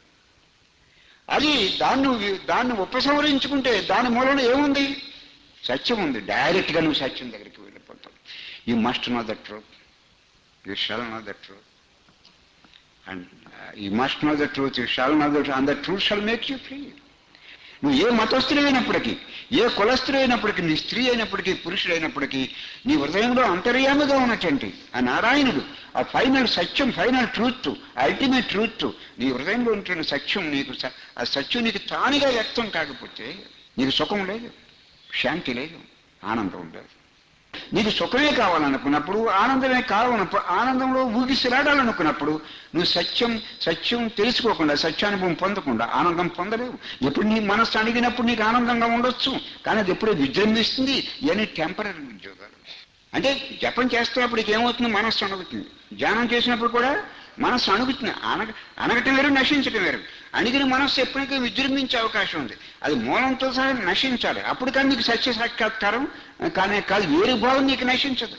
అది దాన్ని నువ్వు దాన్ని ఉపసంహరించుకుంటే దాని మూలన ఏముంది సత్యం ఉంది డైరెక్ట్గా నువ్వు సత్యం దగ్గరికి వెళ్ళిపోతావు you must know the truth you shall know the truth and you must know the truth you shall know the truth and the truth shall make you free నువ్వు ఏ మతస్థుడైనప్పటికీ ఏ కులస్థుడైనప్పటికీ నీ స్త్రీ అయినప్పటికీ పురుషుడైనప్పటికీ నీ హృదయంలో అంతర్యామిగా ఉన్నటువంటి ఆ నారాయణుడు ఆ ఫైనల్ సత్యం ఫైనల్ ట్రూత్ అల్టిమేట్ ట్రూత్ నీ హృదయంలో ఉంటున్న సత్యం నీకు స- ఆ సత్యం నీకు తానుగా వ్యక్తం కాకపోతే నీకు సుఖం లేదు శాంతి లేదు ఆనందం లేదు నీకు సుఖమే కావాలనుకున్నప్పుడు ఆనందమే కావాలన్నప్పుడు ఆనందంలో ఊగిసిలాడాలనుకున్నప్పుడు నువ్వు సత్యం సత్యం తెలుసుకోకుండా సత్యానుభవం పొందకుండా ఆనందం పొందలేవు ఎప్పుడు నీ మనస్సు అడిగినప్పుడు నీకు ఆనందంగా ఉండొచ్చు కానీ అది ఎప్పుడో విజృంభిస్తుంది ఇవన్నీ టెంపరీ ఉద్యోగాలు అంటే జపం చేస్తున్నప్పుడు ఏమవుతుంది మనస్సు అణుగుతుంది ధ్యానం చేసినప్పుడు కూడా మనస్సు అణుగుతుంది అనగ అనగటం వేరు నశించటం వేరు అణిగిన మనస్సు ఎప్పటికీ విజృంభించే అవకాశం ఉంది అది మూలంతో సహా నశించాలి అప్పుడు కానీ నీకు సత్య సాక్షాత్కారం కానీ కాదు వేరు భావం నీకు నశించదు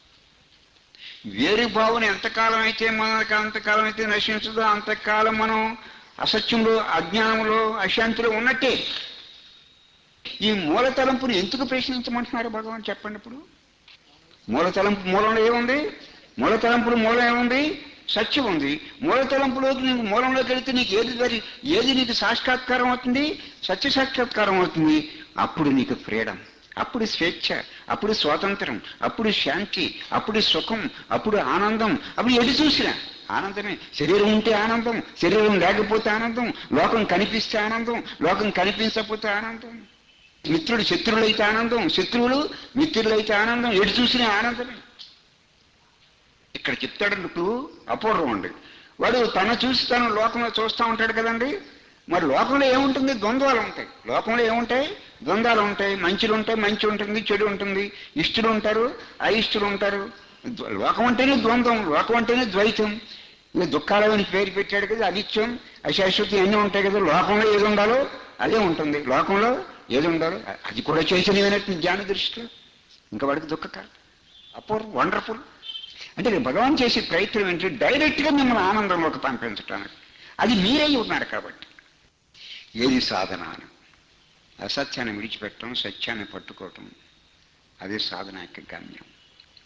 వేరు భావన ఎంతకాలం అయితే మనకు అంతకాలం అయితే నశించదో అంతకాలం మనం అసత్యంలో అజ్ఞానంలో అశాంతిలో ఉన్నట్టే ఈ మూల తలంపుని ఎందుకు ప్రశ్నించమంటున్నారు భగవాన్ చెప్పండి ఇప్పుడు మూల తలంపు మూలంలో ఏముంది మూల తలంపులు మూలం ఏముంది సత్యం ఉంది మూల తలంపులోకి నీకు మూలంలోకి వెళితే నీకు ఏది దరి ఏది నీకు సాక్షాత్కారం అవుతుంది సత్య సాక్షాత్కారం అవుతుంది అప్పుడు నీకు ఫ్రీడమ్ అప్పుడు స్వేచ్ఛ అప్పుడు స్వాతంత్రం అప్పుడు శాంతి అప్పుడు సుఖం అప్పుడు ఆనందం అప్పుడు ఎటు చూసినా ఆనందమే శరీరం ఉంటే ఆనందం శరీరం లేకపోతే ఆనందం లోకం కనిపిస్తే ఆనందం లోకం కనిపించకపోతే ఆనందం మిత్రుడు శత్రువులైతే ఆనందం శత్రువులు మిత్రులైతే ఆనందం ఎటు చూసినా ఆనందమే ఇక్కడ చెప్తాడు ఇప్పుడు అపూర్వం అండి వాడు తన చూసి తను లోకంలో చూస్తూ ఉంటాడు కదండి మరి లోకంలో ఏముంటుంది ద్వంద్వాలు ఉంటాయి లోకంలో ఏముంటాయి ద్వంద్వాలు ఉంటాయి మంచిలు ఉంటాయి మంచి ఉంటుంది చెడు ఉంటుంది ఇష్టలు ఉంటారు అయిష్టులు ఉంటారు ద్వ- లోకం అంటేనే ద్వంద్వం లోకం అంటేనే ద్వైతం ఇక దుఃఖాలని పేరు పెట్టాడు కదా అనిత్యం అశాశ్వతి అన్నీ ఉంటాయి కదా లోకంలో ఏది ఉండాలో అదే ఉంటుంది లోకంలో ఏది ఉండాలో అ- అది కూడా చైతన్యమైనట్టు జ్ఞాన దృష్టిలో ఇంకా వాడికి దుఃఖకారం అపూర్వం వండర్ఫుల్ అంటే ఇక్కడ భగవాన్ చేసే ప్రయత్నం ఏంటి డైరెక్ట్గా మిమ్మల్ని ఆనందంలోకి పంపించటానికి అది మీరై ఉన్నారు కాబట్టి ఏది సాధన అని అసత్యాన్ని విడిచిపెట్టడం సత్యాన్ని పట్టుకోవటం అదే సాధన యొక్క గమ్యం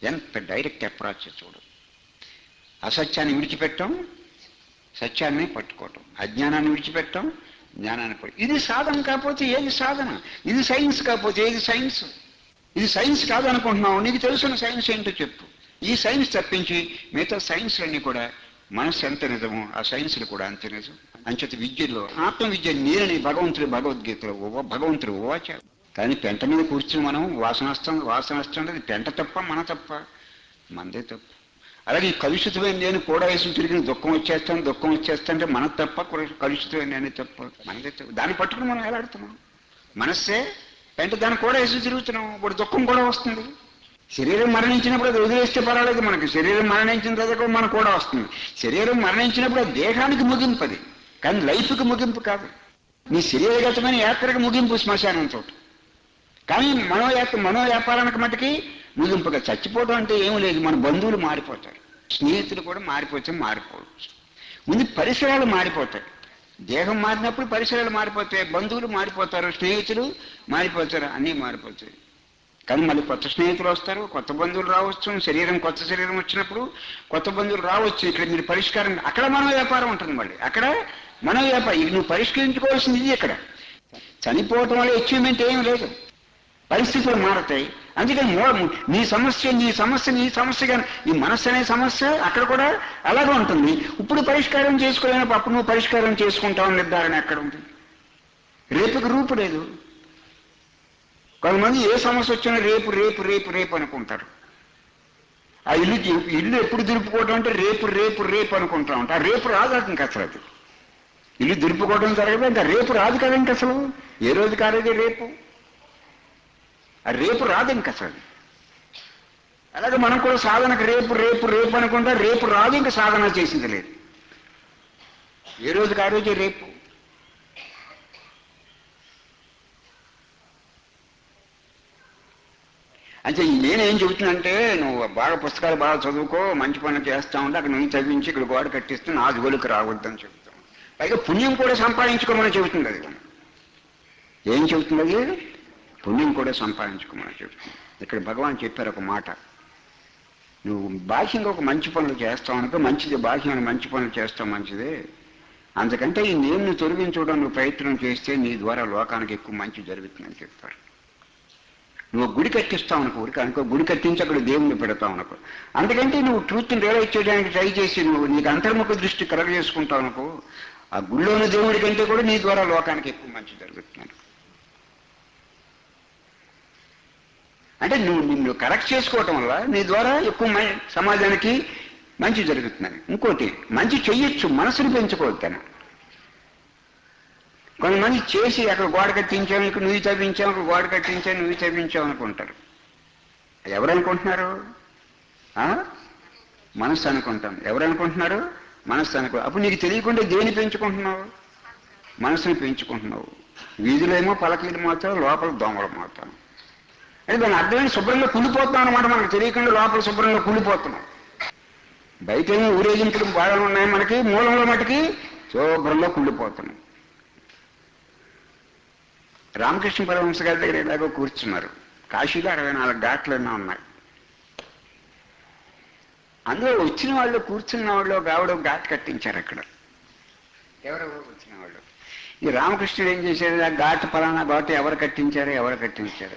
ఎంత డైరెక్ట్ అప్రోచ్ చూడు అసత్యాన్ని విడిచిపెట్టడం సత్యాన్ని పట్టుకోవటం అజ్ఞానాన్ని విడిచిపెట్టడం జ్ఞానాన్ని పట్టు ఇది సాధన కాకపోతే ఏది సాధన ఇది సైన్స్ కాకపోతే ఏది సైన్స్ ఇది సైన్స్ కాదనుకుంటున్నావు నీకు తెలుసున్న సైన్స్ ఏంటో చెప్పు ఈ సైన్స్ తప్పించి మిగతా సైన్స్ అన్ని కూడా మనస్సు ఎంత నిజమో ఆ సైన్స్లు కూడా అంతే నిజం అంచేత విద్యలో ఆత్మ విద్య నేనని భగవంతుడు భగవద్గీతలో ఓ- భగవంతుడు ఓవాచ కానీ పెంట మీద కూర్చుని మనం వాసన వస్తుంది వాసన వస్తుంది అది పెంట తప్ప మన తప్ప మనదే తప్పు అలాగే ఈ కలుషితమైన నేను కూడా వేసి తిరిగిన దుఃఖం వచ్చేస్తాను దుఃఖం వచ్చేస్తాంటే మన తప్ప కలు- కలుషితమైన నేను తప్ప మనదే తప్పు దాన్ని పట్టుకుని మనం ఎలాడుతున్నాం మనస్సే అంటే దాన్ని కూడా వేసి తిరుగుతున్నాం ఇప్పుడు దుఃఖం కూడా వస్తుంది శరీరం మరణించినప్పుడు అది వదిలేస్తే పర్వాలేదు మనకి శరీరం మరణించిన తర్వాత కూడా మనకు కూడా వస్తుంది శరీరం మరణించినప్పుడు అది దేహానికి ముగింపు అది కానీ లైఫ్కి ముగింపు కాదు నీ శరీరగతమైన యాత్రకు ముగింపు శ్మశానం చోటు కానీ మనో యాత్ర మనో వ్యాపారానికి మటుకి ముగింపుగా చచ్చిపోవడం అంటే ఏం లేదు మన బంధువులు మారిపోతారు స్నేహితులు కూడా మారిపోతే మారిపోవచ్చు ముందు పరిసరాలు మారిపోతాయి దేహం మారినప్పుడు పరిసరాలు మారిపోతాయి బంధువులు మారిపోతారు స్నేహితులు మారిపోతారు అన్నీ మారిపోతాయి కానీ మళ్ళీ కొత్త స్నేహితులు వస్తారు కొత్త బంధువులు రావచ్చు శరీరం కొత్త శరీరం వచ్చినప్పుడు కొత్త బంధువులు రావచ్చు ఇక్కడ మీరు పరిష్కారం అక్కడ మన వ్యాపారం ఉంటుంది మళ్ళీ అక్కడ మన వ్యాపారం ఇది నువ్వు పరిష్కరించుకోవాల్సింది ఇది ఇక్కడ చనిపోవటం వల్ల అచీవ్మెంట్ ఏం లేదు పరిస్థితులు మారతాయి అందుకని మో- నీ సమస్య నీ సమస్య నీ సమస్యగా నీ మనస్సు అనే సమస్య అక్కడ కూడా అలాగే ఉంటుంది ఇప్పుడు పరిష్కారం చేసుకోలేనప్పుడు అప్పుడు నువ్వు పరిష్కారం చేసుకుంటావు నిర్ధారణ ఎక్కడ ఉంది రేపుకి రూపు లేదు కొంతమంది ఏ సమస్య వచ్చినా రేపు రేపు రేపు రేపు అనుకుంటారు ఆ ఇల్లు ఇల్లు ఎప్పుడు దులుపుకోవడం అంటే రేపు రేపు రేపు అనుకుంటా ఉంటా ఆ రేపు రాదు ఇంకా అసలు అది ఇల్లు దులుపుకోవడం జరగదు ఇంకా రేపు రాదు కదా ఇంక అసలు ఏ రోజు కాలేదు రేపు ఆ రేపు రాదు ఇంక అసలు అలాగే మనం కూడా సాధనకు రేపు రేపు రేపు అనుకుంటా రేపు రాదు ఇంకా సాధన చేసింది లేదు ఏ రోజుకి ఆ రోజే రేపు అంటే నేనేం చెబుతున్నానంటే నువ్వు బాగా పుస్తకాలు బాగా చదువుకో మంచి పనులు చేస్తా ఉంటే అక్కడ నువ్వు చదివించి ఇక్కడ గోడ కట్టిస్తే నా జోలికి రావద్దని చెబుతాం పైగా పుణ్యం కూడా సంపాదించుకోమని చెబుతుంది అది ఏం చెబుతుంది అది పుణ్యం కూడా సంపాదించుకోమని చెబుతుంది ఇక్కడ భగవాన్ చెప్పారు ఒక మాట నువ్వు బాహ్యంగా ఒక మంచి పనులు చేస్తావు అనుకో మంచిది బాహ్యమైన మంచి పనులు చేస్తావు మంచిదే అందుకంటే ఈ నేను తొలగించడం నువ్వు ప్రయత్నం చేస్తే నీ ద్వారా లోకానికి ఎక్కువ మంచి జరుగుతుందని చెప్పారు నువ్వు గుడి కట్టిస్తావు అనుకో ఊరికి అనుకో గుడి కట్టించి అక్కడ దేవుణ్ణి పెడతావు అనుకో అందుకంటే నువ్వు ట్రూత్ని రియలైజ్ చేయడానికి ట్రై చేసి నువ్వు నీకు అంతర్ముఖ దృష్టి కలగ చేసుకుంటావు అనుకో ఆ గుళ్ళోని దేవుడి కంటే కూడా నీ ద్వారా లోకానికి ఎక్కువ మంచి జరుగుతుంది అంటే నువ్వు నిన్ను కరెక్ట్ చేసుకోవటం వల్ల నీ ద్వారా ఎక్కువ మ- సమాజానికి మంచి జరుగుతుందని ఇంకోటి మంచి చెయ్యొచ్చు మనసుని పెంచుకోవద్దని కొంతమంది చేసి అక్కడ గోడ కట్టించాము ఇక్కడ నువ్వు తవ్వించాము అక్కడ గోడ కట్టించాము నువ్వు తవ్వించావు అనుకుంటారు ఎవరు అనుకుంటున్నారు ఆ? మనస్సు అనుకుంటాం ఎవరు అనుకుంటున్నారు మనస్సు అనుకో అప్పుడు నీకు తెలియకుండా దేని పెంచుకుంటున్నావు మనసుని పెంచుకుంటున్నావు వీధిలో ఏమో పలకీలు మాత్రం లోపల దోమలు మాత్రం అంటే దాని అర్థమైన శుభ్రంగా కుళ్ళిపోతున్నాం అనమాట మనకు తెలియకుండా లోపల శుభ్రంగా కుళ్ళిపోతున్నాం బయట ఏమో ఊరేగింపులు బాగా ఉన్నాయి మనకి మూలంలో మటుకి శుభ్రంగా కుళ్ళిపోతున్నాం రామకృష్ణ పరమహంస గారి దగ్గర ఎలాగో కూర్చున్నారు కాశీలో అరవై నాలుగు ఘాట్లు ఎన్నో ఉన్నాయి అందులో వచ్చిన వాళ్ళు కూర్చున్న వాళ్ళు ఒక ఆవిడ ఒక ఘాట్ కట్టించారు అక్కడ ఎవరో వచ్చిన వాళ్ళు ఈ రామకృష్ణుడు ఏం చేశారు ఆ ఘాట్ ఫలానా ఘాటు ఎవరు కట్టించారు ఎవరు కట్టించారు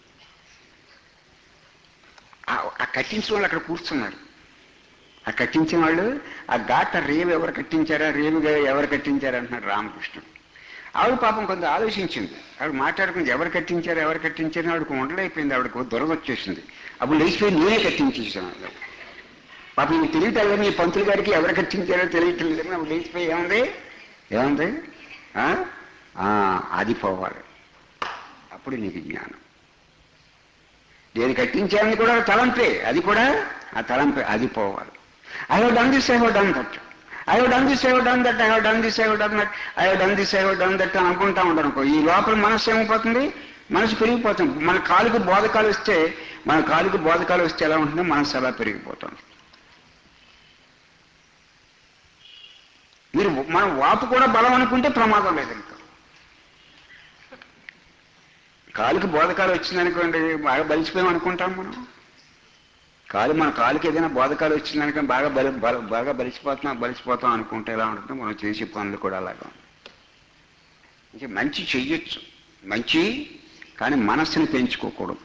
ఆ- ఆ కట్టించిన వాళ్ళు అక్కడ కూర్చున్నారు ఆ కట్టించిన వాళ్ళు ఆ ఘాట్ ఆ రేవు ఎవరు కట్టించారా రేవుగా ఎవరు కట్టించారు అంటున్నాడు రామకృష్ణుడు ఆవిడ పాపం కొంత ఆలోచించింది ఆవిడ మాట్లాడుకుంది ఎవరు కట్టించారు ఎవరు కట్టించారు ఆవిడకు ఉండలేకపోయింది ఆవిడకు దురద వచ్చేసింది అప్పుడు లేచిపోయి నేనే కట్టించేసాను ఆవిడ. పాపం నీకు తెలియటం మీ పంతులు గారికి ఎవరు కట్టించారో తెలియట్లేదు అని అప్పుడు లేచిపోయి ఏముంది ఏముంది ఆ? ఆ, అది పోవాలి అప్పుడు నీకు జ్ఞానం నేను కట్టించాలని కూడా తలంపే అది కూడా ఆ తలంపే అది పోవాలి I have done this I have done that I have done this I have done that I have done this I have done that I have done this I have done that అని అనుకుంటా ఉంటాను అనుకో ఈ లోపల మనసు ఏమైపోతుంది మనసు పెరిగిపోతుంది మన కాలుకి బోధకాలు వస్తే మన కాలుకి బోధకాలు వస్తే ఎలా ఉంటుందో మనసు అలా పెరిగిపోతుంది మీరు మనం వాపు కూడా బలం అనుకుంటే ప్రమాదం లేదు ఇంకా కాలుకి బోధకాలు వచ్చిందనుకోండి బాగా బలిసిపోయాం అనుకుంటాం మనం కాలు మన కాలుకి ఏదైనా బోధకాలు వచ్చిందనుక బాగా బలి బల- బాగా బలిసిపోతున్నాం బలిసిపోతాం అనుకుంటే ఎలా ఉంటుంది మనం చేసే పనులు కూడా అలాగా ఉంటాయి. అంటే మంచి చెయ్యొచ్చు మంచి కానీ మనస్సుని పెంచుకోకూడదు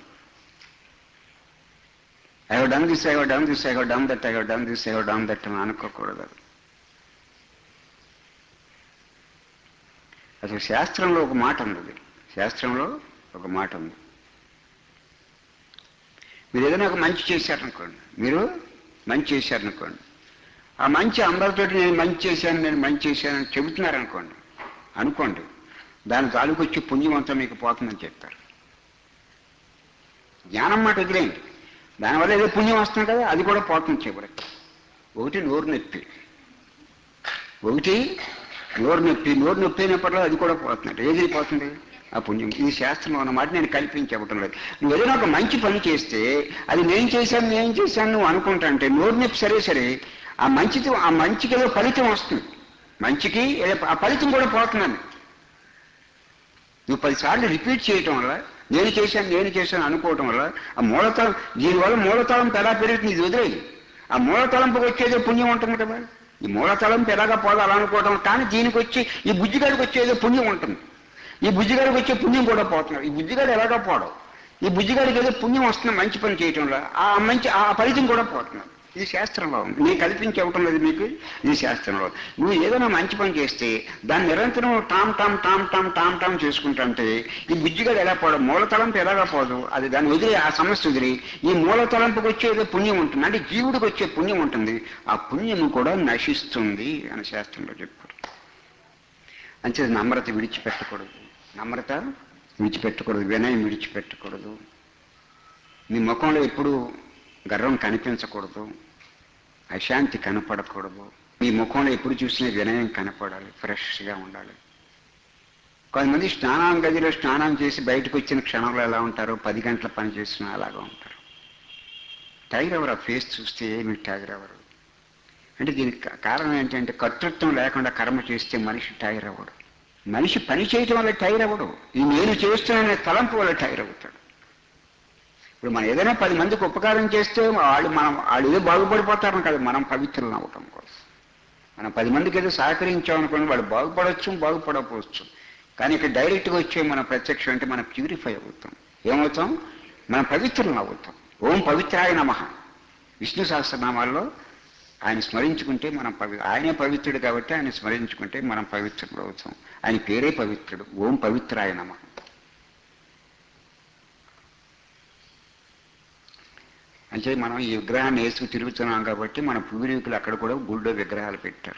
I have done this I have done this I have done that I have done this I have done that అని అనుకోకూడదు అది అసలు శాస్త్రంలో ఒక మాట ఉంది అది. శాస్త్రంలో ఒక మాట ఉంది మీరు ఏదైనా ఒక మంచి చేశారనుకోండి మీరు మంచి చేశారనుకోండి ఆ మంచి అందరితోటి నేను మంచి చేశాను నేను మంచి చేశానని చెబుతున్నారనుకోండి అనుకోండి దాని తాలూకు వచ్చే పుణ్యం అంతా మీకు పోతుందని చెప్తారు జ్ఞానం మాట వదిలేయండి దానివల్ల ఏదో పుణ్యం వస్తుంది కదా అది కూడా పోతుంది చివరికి ఒకటి నోరు నొప్పి ఒకటి నోరు నొప్పి నోరు నొప్పి అయినప్పటిలో అది కూడా పోతున్నట్టు ఏది పోతుంది ఆ పుణ్యం ఇది శాస్త్రంలో అన్నమాట నేను కల్పించి చెప్పటం లేదు నువ్వు ఏదైనా ఒక మంచి పని చేస్తే అది నేను చేశాను నేను చేశాను నువ్వు అనుకుంటా అంటే నోరు నొప్పి సరే సరే ఆ మంచిది ఆ మంచికి ఏదో ఫలితం వస్తుంది మంచికి ఏదో ఆ ఫలితం కూడా పోతుందని నువ్వు పదిసార్లు రిపీట్ చేయటం వల్ల నేను చేశాను నేను చేశాను అనుకోవటం వల్ల ఆ మూలతలం దీనివల్ల మూలతలంపు ఎలా పెరుగుతుంది ఇది వదిలేదు ఆ మూలతలంపుకి వచ్చేదో పుణ్యం ఉంటుంది కదా ఈ మూలతలంపు ఎలాగా పోదు అలా అనుకోవటం కానీ దీనికి వచ్చి ఈ బుజ్జిగాడికి వచ్చేదో పుణ్యం ఉంటుంది ఈ బుజ్జిగాడికి వచ్చే పుణ్యం కూడా పోతున్నాడు ఈ బుజ్జిగాడు ఎలాగా పోవడం ఈ బుజ్జిగాడికి ఏదో పుణ్యం వస్తుంది మంచి పని చేయటంలో ఆ మంచి ఆ ఫలితం కూడా పోతున్నాడు ఇది శాస్త్రంలో ఉంది నేను కల్పించి ఇవ్వటం లేదు మీకు ఇది శాస్త్రంలో ఉంది. నువ్వు ఏదైనా మంచి పని చేస్తే దాన్ని నిరంతరం tom tom tom tom tom tom చేసుకుంటుంటే ఈ బుజ్జిగాడు ఎలా పోవడం మూలతలంపు ఎలాగా పోదు అది దాన్ని వదిలి ఆ సమస్య వదిలి ఈ మూలతలంపుకి వచ్చేదో పుణ్యం ఉంటుంది అంటే జీవుడికి వచ్చే పుణ్యం ఉంటుంది ఆ పుణ్యం కూడా నశిస్తుంది అని శాస్త్రంలో చెప్పారు అంతే నమ్రత విడిచిపెట్టకూడదు నమ్రత విడిచిపెట్టకూడదు వినయం విడిచిపెట్టకూడదు మీ ముఖంలో ఎప్పుడు గర్వం కనిపించకూడదు అశాంతి కనపడకూడదు మీ ముఖంలో ఎప్పుడు చూసినా వినయం కనపడాలి ఫ్రెష్గా ఉండాలి కొంతమంది స్నానం గదిలో స్నానం చేసి బయటకు వచ్చిన క్షణంలో ఎలా ఉంటారో పది గంటల పని చేసినా అలాగా ఉంటారు టైగర్ ఎవరు ఆ ఫేస్ చూస్తే ఏమి టైగర్ ఎవరు అంటే దీనికి కా- కారణం ఏంటంటే కర్తృత్వం లేకుండా కర్మ చేస్తే మనిషి టైర్ అవ్వడు మనిషి పని చేయటం వల్ల టైర్ అవ్వడు ఈ నేను చేస్తున్నానే తలంపు వల్ల టైర్ అవుతాడు ఇప్పుడు మనం ఏదైనా పది మందికి ఉపకారం చేస్తే వాళ్ళు మనం వాళ్ళు ఏదో బాగుపడిపోతారు కదా మనం పవిత్రులను అవ్వటం కోసం మనం పది మందికి ఏదో సహకరించామనుకోండి వాళ్ళు బాగుపడవచ్చు బాగుపడకపోవచ్చు కానీ ఇక్కడ డైరెక్ట్గా వచ్చే మన ప్రత్యక్షం అంటే మనం ప్యూరిఫై అవుతాం ఏమవుతాం మనం పవిత్రులను అవుతాం ఓం పవిత్రాయ నమ విష్ణు సహస్రనామాల్లో ఆయన స్మరించుకుంటే మనం పవి ఆయనే పవిత్రుడు కాబట్టి ఆయన స్మరించుకుంటే మనం పవిత్రులు అవుతాం ఆయన పేరే పవిత్రుడు ఓం పవిత్రాయ నమ అంటే మనం ఈ విగ్రహాన్ని వేసుకు తిరుగుతున్నాం కాబట్టి మన పూర్వీకులు అక్కడ కూడా గుళ్ళో విగ్రహాలు పెట్టారు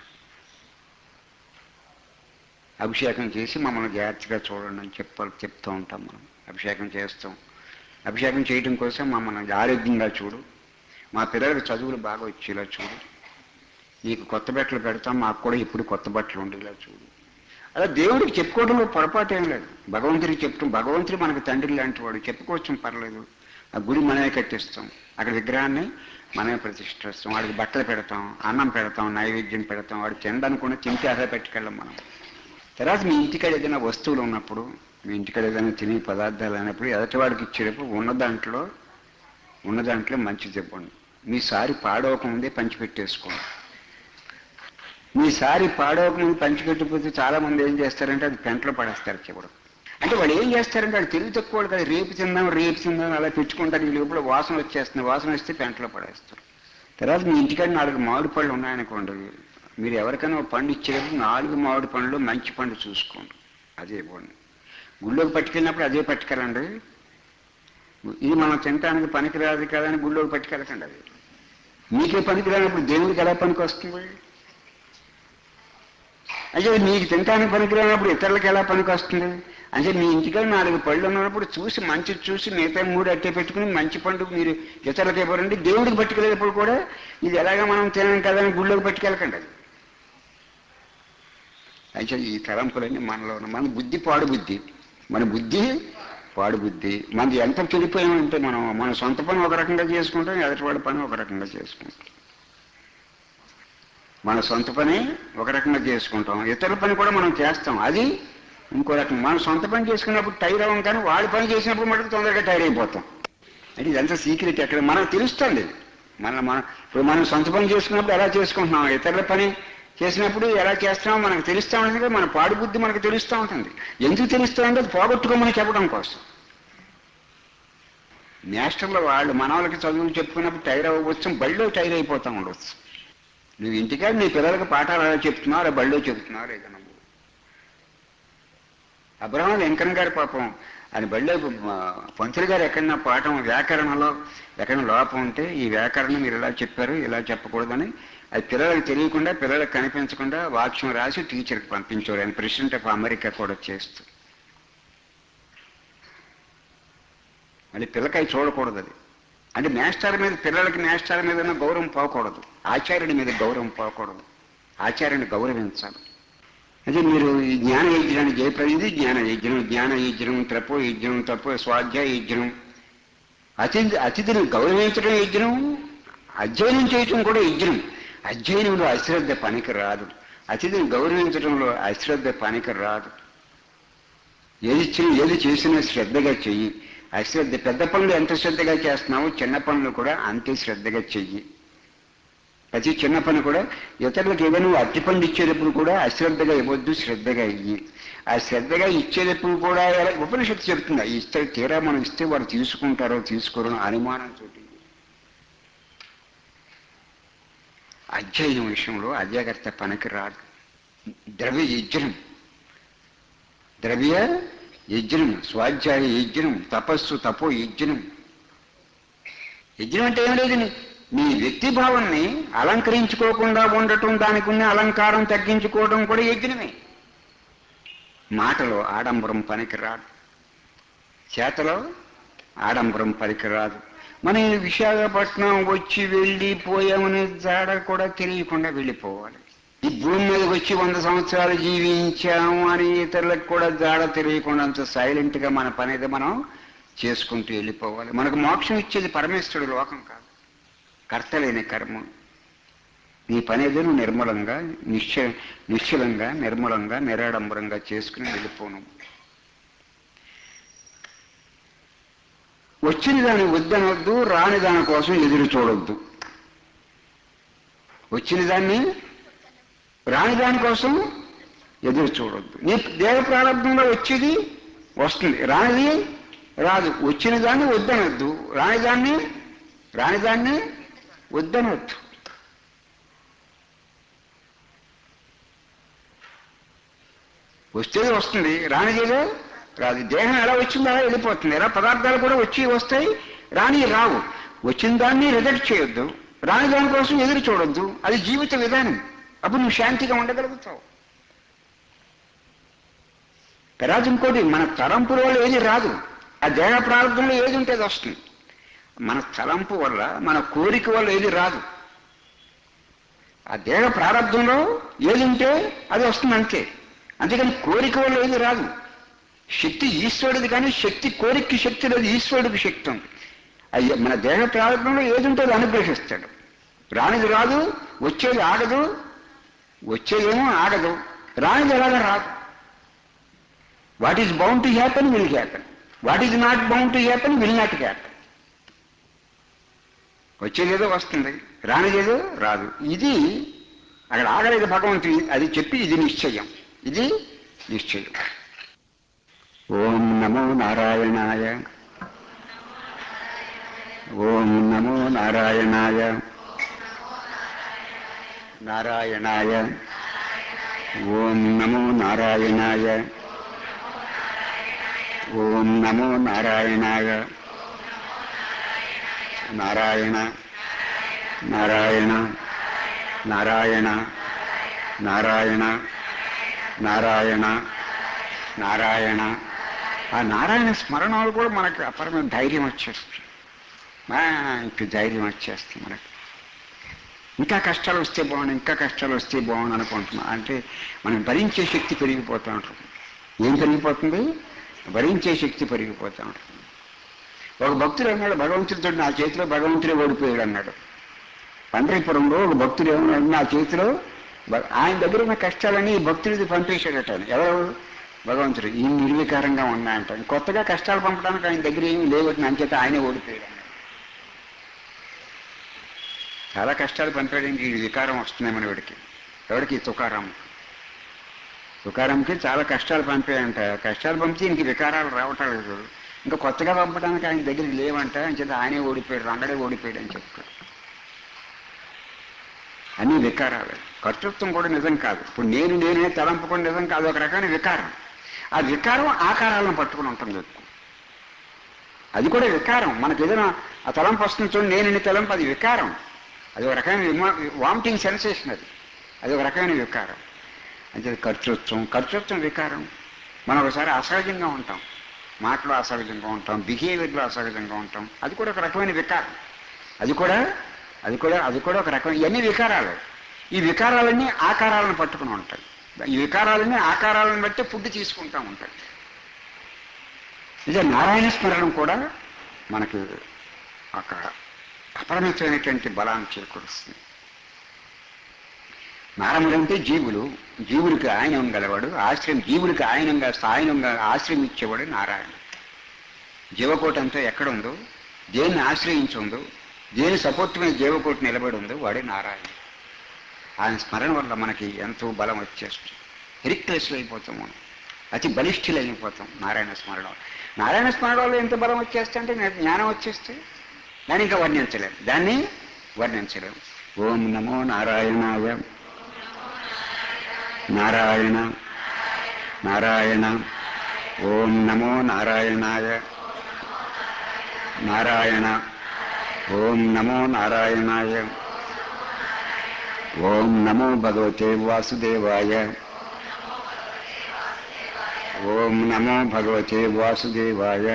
అభిషేకం చేసి మమ్మల్ని జాగ్రత్తగా చూడండి అని చెప్ప చెప్తూ ఉంటాం మనం అభిషేకం చేస్తాం అభిషేకం చేయడం కోసం మమ్మల్ని ఆరోగ్యంగా చూడు మా పిల్లలకు చదువులు బాగా వచ్చేలా చూడు నీకు కొత్త బట్టలు పెడతాం మాకు కూడా ఇప్పుడు కొత్త బట్టలు ఉండేలా చూడు అలా దేవుడికి చెప్పుకోవడంలో పొరపాటు ఏం లేదు భగవంతుడికి చెప్తాం భగవంతుడు మనకు తండ్రి లాంటి వాడు చెప్పుకోవచ్చు పర్లేదు ఆ గుడి మనమే కట్టిస్తాం అక్కడ విగ్రహాన్ని మనమే ప్రతిష్ఠిస్తాం వాడికి బట్టలు పెడతాం అన్నం పెడతాం నైవేద్యం పెడతాం వాడు తినడానుకున్న తింటే అదే పెట్టుకెళ్ళం మనం తర్వాత మీ ఇంటికాడ ఏదైనా వస్తువులు ఉన్నప్పుడు మీ ఇంటికాడ ఏదైనా తినే పదార్థాలు అయినప్పుడు ఎదటి వాడికి ఇచ్చేటప్పుడు ఉన్న దాంట్లో ఉన్న దాంట్లో మంచిది ఇవ్వండి మీ సారి పాడవకముందే పంచిపెట్టేసుకోండి మీ సారి పాడవకముందు పంచిపెట్టిపోతే చాలా మంది ఏం చేస్తారంటే అది పెంటలో పడేస్తారు చివడు అంటే వాళ్ళు ఏం చేస్తారంటే వాళ్ళు తెలివి తక్కువ వాళ్ళు కదా రేపు తిందాం రేపు తిందాం అలా పెట్టుకుంటారు ఈ లోపల వాసన వచ్చేస్తుంది వాసన వస్తే పెంటలో పడేస్తారు తర్వాత మీ ఇంటికాడ నాలుగు మామిడి పళ్ళు ఉన్నాయనుకోండి మీరు ఎవరికైనా ఒక పండు ఇచ్చేటప్పుడు నాలుగు మామిడి పండ్లు మంచి పండు చూసుకోండి అదే ఇవ్వండి గుళ్ళోకి పట్టుకెళ్ళినప్పుడు అదే పట్టుకెళ్ళండి ఇది మనం తినటానికి పనికిరాదు కదని గుళ్ళోకి పట్టుకెళ్ళకండి అది మీకే పనికిరానప్పుడు దేవుడికి ఎలా పనికి వస్తుంది అంటే మీకు తినటానికి పనికిరానప్పుడు ఇతరులకు ఎలా పనికి వస్తుంది అంటే మీ ఇంటికి నాలుగు పళ్ళు ఉన్నప్పుడు చూసి మంచి చూసి మిగతా మూడు అట్టే పెట్టుకుని మంచి పండు మీరు ఇతరులకు ఇవ్వరండి దేవుడికి పట్టుకెళ్ళేటప్పుడు కూడా ఇది ఎలాగ మనం తినం కదా అని గుళ్ళోకి పట్టుకెళ్ళకండి అది అయితే ఈ తలంపులన్నీ మనలో ఉన్న మన బుద్ధి పాడు బుద్ధి మన బుద్ధి పాడు బుద్ధి మనది ఎంత చెడిపోయామంటే మనం మన సొంత పని ఒక రకంగా చేసుకుంటాం ఎదటివాడి పని ఒక రకంగా చేసుకుంటాం మన సొంత పని ఒక రకంగా చేసుకుంటాం ఇతరుల పని కూడా మనం చేస్తాం అది ఇంకో రకం మనం సొంత పని చేసుకున్నప్పుడు టైర్ అవ్వం కానీ వాడి పని చేసినప్పుడు మటుకు తొందరగా టైర్ అయిపోతాం అంటే ఇదంతా సీక్రెట్ ఎక్కడ మనకు తెలుస్తుంది మన మన ఇప్పుడు మనం సొంత పని చేసుకున్నప్పుడు ఎలా చేసుకుంటున్నాం ఇతరుల పని చేసినప్పుడు ఎలా చేస్తున్నామో మనకు తెలుస్తూ ఉంటుంది కదా, మన పాడు బుద్ధి మనకు తెలుస్తూ ఉంటుంది ఎందుకు తెలుస్తూ ఉంటుంది అది పోగొట్టుకోమని చెప్పడం కోసం మాస్టర్లు వాళ్ళు మన వాళ్ళకి చదువులు చెప్పుకున్నప్పుడు టైర్ అవ్వచ్చు బళ్ళో టైర్ అయిపోతూ ఉండొచ్చు నువ్వు ఇంటికాడ నీ పిల్లలకి పాఠాలు ఎలా చెప్తున్నావు అలా బళ్ళో చెప్తున్నావు లేదా నువ్వు అబ్రహం లింకన్ గారి పాపం ఆయన బళ్ళో ఆ, పంతులు గారు ఎక్కడన్నా పాఠం వ్యాకరణలో ఎక్కడైనా లోపం ఉంటే ఈ వ్యాకరణం మీరు ఇలా చెప్పారు ఇలా చెప్పకూడదని అది పిల్లలకు తెలియకుండా పిల్లలకు కనిపించకుండా వాక్యం రాసి టీచర్కి పంపించారు ఆయన ప్రెసిడెంట్ ఆఫ్ అమెరికా కూడా చేస్తూ మళ్ళీ పిల్లకాయ చూడకూడదు అది అంటే మాస్టర్ మీద పిల్లలకి మాస్టర్ మీద ఉన్న గౌరవం పోకూడదు ఆచార్యుడి మీద గౌరవం పోకూడదు ఆచార్యుని గౌరవించాలి అదే మీరు ఈ జ్ఞాన యజ్ఞాన్ని జయప్రదిది జ్ఞాన యజ్ఞం జ్ఞాన యజ్ఞం తపో యజ్ఞం తపో స్వాధ్యాయ యజ్ఞం అతిథి అతిథిని గౌరవించడం యజ్ఞం అధ్యయనం చేయటం కూడా యజ్ఞం అధ్యయనంలో అశ్రద్ధ పనికి రాదు అతిథిని గౌరవించడంలో అశ్రద్ధ పనికి రాదు ఏది ఇచ్చినా ఏది చేసినా శ్రద్ధగా చెయ్యి అశ్రద్ధ పెద్ద పనులు ఎంత శ్రద్ధగా చేస్తున్నావో చిన్న పనులు కూడా అంతే శ్రద్ధగా చెయ్యి ప్రతి చిన్న పని కూడా ఇతరులకు ఏదైనా నువ్వు అట్టి పండు ఇచ్చేటప్పుడు కూడా అశ్రద్ధగా ఇవ్వద్దు శ్రద్ధగా ఇయ్యి ఆ శ్రద్ధగా ఇచ్చేటప్పుడు కూడా ఎలా- ఉపనిషత్తు చెప్తుంది "ఆ ఇస్తే తీరా మనం ఇస్తే వారు తీసుకుంటారో తీసుకోరో అని అనుమానంతో అధ్యయనం విషయంలో అజాగ్రత్త పనికి రాదు ద్రవ్య యజ్ఞం ద్రవ్య యజ్ఞం స్వాధ్యాయ యజ్ఞం తపస్సు తపో యజ్ఞం యజ్ఞం అంటే ఏం లేదు నీ- నీ వ్యక్తి భావాన్ని అలంకరించుకోకుండా ఉండటం దానికి ఉన్న అలంకారం తగ్గించుకోవడం కూడా యజ్ఞమే మాటలో ఆడంబరం పనికి రాదు చేతలో ఆడంబరం పనికి రాదు మన ఈ విశాఖపట్నం వచ్చి వెళ్ళి పోయామనే జాడ కూడా తెలియకుండా వెళ్ళిపోవాలి ఈ భూమి మీదకి వచ్చి వంద సంవత్సరాలు జీవించాము అని ఇతరులకు కూడా జాడ తెలియకుండా అంత సైలెంట్ గా మన పని ఏదో మనం చేసుకుంటూ వెళ్ళిపోవాలి మనకు మోక్షం ఇచ్చేది పరమేశ్వరుడు లోకం కాదు కర్తలేని కర్మ నీ పని ఏదో నువ్వు నిర్మలంగా నిశ్చయ నిశ్చలంగా నిర్మలంగా నిరాడంబరంగా చేసుకుని వెళ్ళిపోను వచ్చిన దాన్ని వద్దనవద్దు రాని దాని కోసం ఎదురు చూడొద్దు వచ్చిన దాన్ని రాని దాని కోసం ఎదురు చూడొద్దు నీ దేవ ప్రారంభంలో వచ్చేది వస్తుంది రానిది రాదు వచ్చిన దాన్ని వద్దనొద్దు రాని దాన్ని రాని దాన్ని వద్దనొద్దు వస్తేది వస్తుంది రానిదేదో రాదు దేహం ఎలా వచ్చిందో అలా వెళ్ళిపోతుంది ఎలా పదార్థాలు కూడా వచ్చి వస్తాయి రాని రావు వచ్చిన దాన్ని రిజెక్ట్ చేయొద్దు రాని దానికోసం ఎదురు చూడొద్దు అది జీవిత విధానం అప్పుడు నువ్వు శాంతిగా ఉండగలుగుతావు తర్వాత ఇంకోటి మన తలంపుల వల్ల ఏది రాదు ఆ దేహ ప్రారంభంలో ఏది ఉంటే అది వస్తుంది మన తలంపు వల్ల మన కోరిక వల్ల ఏది రాదు ఆ దేహ ప్రారంభంలో ఏది ఉంటే అది వస్తుంది అంతే అంతేకాని కోరిక వల్ల ఏది రాదు శక్తి ఈశ్వరుడిది కానీ శక్తి కోరికకి శక్తి లేదు ఈశ్వరుడికి శక్తి ఉంది అయ్య మన దేహ ప్రారంభంలో ఏది ఉంటే అది అనుగ్రహిస్తాడు రానిది రాదు వచ్చేది ఆగదు వచ్చేదేమో ఆగదు రానిది ఎలాగ రాదు what is bound to happen will happen what is not bound to happen will not happen వచ్చేదేదో వస్తుంది రానిదేదో రాదు ఇది అక్కడ ఆగలేదు భగవంతుడు అది చెప్పి ఇది నిశ్చయం ఇది నిశ్చయం ఓం నమో నారాయణాయ ఓం నమో నారాయణాయ నారాయణాయ ఓం నమో నారాయణాయ ఓం నమో నారాయణాయ నారాయణ నారాయణ నారాయణ నారాయణ నారాయణ నారాయణ ఆ నారాయణ స్మరణలు కూడా మనకు అపరమైన ధైర్యం వచ్చేస్తుంది ఇంక ధైర్యం వచ్చేస్తుంది మనకు ఇంకా కష్టాలు వస్తే బాగుండు ఇంకా కష్టాలు వస్తే బాగుండు అనుకుంటున్నాం అంటే మనం భరించే శక్తి పెరిగిపోతూ ఉంటుంది ఏం పెరిగిపోతుంది భరించే శక్తి పెరిగిపోతూ ఉంటుంది ఒక భక్తుడు అన్నాడు భగవంతుడితో నా చేతిలో భగవంతుడే ఓడిపోయాడు అన్నాడు పండరీపురంలో ఒక భక్తుడు ఏమన్నాడు నా చేతిలో భ- ఆయన దగ్గర ఉన్న కష్టాలన్నీ ఈ భక్తుడిది పంపేశాడట ఆయన. ఎవరు భగవంతుడు ఈ నిర్వికారంగా ఉన్నాయంట కొత్తగా కష్టాలు పంపడానికి ఆయన దగ్గర ఏమీ లేవట్టిన అంచేత ఆయనే ఓడిపోయాడు అన్నాడు చాలా కష్టాలు పంపాడు ఈ వికారం వస్తుందేమని వాడికి ఎవడికి తుకారాం తుకారాంకి చాలా కష్టాలు పంపాయంట కష్టాలు పంపితే ఇంక వికారాలు రావటం లేదు ఇంకా కొత్తగా పంపడానికి ఆయన దగ్గరికి లేవంట అని చెప్పి ఆయనే ఓడిపోయాడు రంగడే ఓడిపోయాడు అని చెప్తాడు అన్ని వికారాలు కర్తృత్వం కూడా నిజం కాదు ఇప్పుడు నేను నేనే తలంపు కూడా నిజం కాదు ఒక రకమైన వికారం ఆ వికారం ఆకారాలను పట్టుకుని ఉంటుంది ఎక్కువ అది కూడా వికారం మనకి ఏదైనా ఆ తలంపు వస్తుంది చూడండి నేను తలంపు అది వికారం అది ఒక రకమైన వామిటింగ్ సెన్సేషన్ అది అది ఒక రకమైన వికారం అంటే కర్తృత్వం కర్తృత్వం వికారం మనం ఒకసారి అసహజంగా ఉంటాం మాటలో అసహజంగా ఉంటాం బిహేవియర్లో అసహజంగా ఉంటాం అది కూడా ఒక రకమైన వికారం అది కూడా అది కూడా అది కూడా ఒక రకమైన ఇవన్నీ వికారాలు ఈ వికారాలన్నీ ఆకారాలను పట్టుకుని ఉంటాయి ఈ వికారాలన్నీ ఆకారాలను బట్టి ఫుడ్ తీసుకుంటూ ఉంటాయి ఇదే నారాయణ స్మరణం కూడా మనకి ఒక అపరిమితమైనటువంటి బలాన్ని చేకూరుస్తుంది నారముడు అంటే జీవులు జీవుడికి ఆయనం గలవాడు ఆశ్రయం జీవుడికి ఆయనంగా ఆయనంగా ఆశ్రయం ఇచ్చేవాడు నారాయణ జీవకోటి అంతా ఎక్కడ ఉందో దేన్ని ఆశ్రయించి ఉందో దేని సపోర్ట్ మీద జీవకోటి నిలబడి ఉందో వాడే నారాయణ ఆయన స్మరణ వల్ల మనకి ఎంతో బలం వచ్చేస్తుంది రిక్లెస్లు అయిపోతాం మనం అతి బలిష్ఠులు అయిపోతాం నారాయణ స్మరణ వల్ల. నారాయణ స్మరణ వల్ల ఎంత బలం వచ్చేస్తే అంటే నాకు జ్ఞానం వచ్చేస్తే దాన్ని ఇంకా వర్ణించలేము దాన్ని వర్ణించలేము ఓం నమో నారాయణాయ నారాయణ నారాయణ ఓం నమో నారాయణాయ నారాయణ ఓం నమో నారాయణాయ ఓం నమో భగవతే వాసుదేవాయ ఓం నమో భగవతే వాసుదేవాయ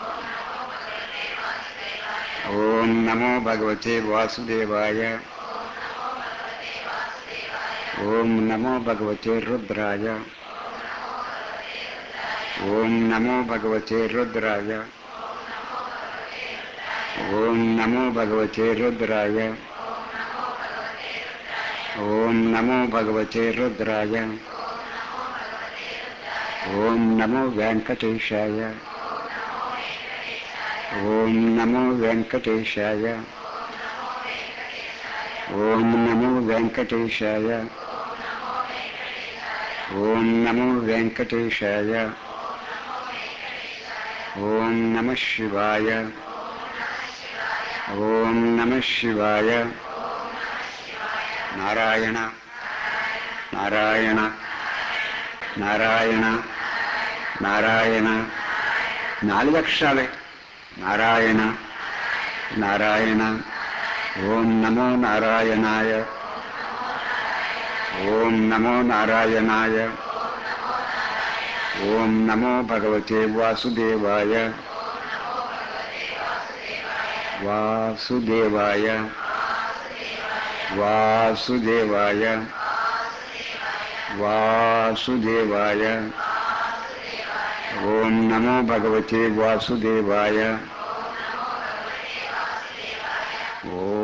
ఓం నమో భగవతే వాసుదేవాయ ఓం నమో భగవతే రుద్రాయ ఓం నమో భగవతే రుద్రాయ ఓం నమో భగవతే రుద్రాయ ఓం నమో భగవతే రుద్రాయ ఓం నమో వెంకటేశాయ ఓం నమో వెంకటేశాయ ఓం నమో వెంకటేశాయ ఓం నమో వెంకటేశాయ ఓం నమ శివాయ ఓం నమ శివాయ నారాయణ నారాయణ నారాయణ నారాయణ నాలుగు అక్షరాలే నారాయణ నారాయణ ఓం నమో నారాయణాయ ఓం నమో నారాయణాయ ఓం నమో భగవతే వాసుదేవాయ వాసుదేవాయ వాసుదేవాయ వాసుదేవాయ ఓం నమో భగవతే వాసుదేవాయ ఓ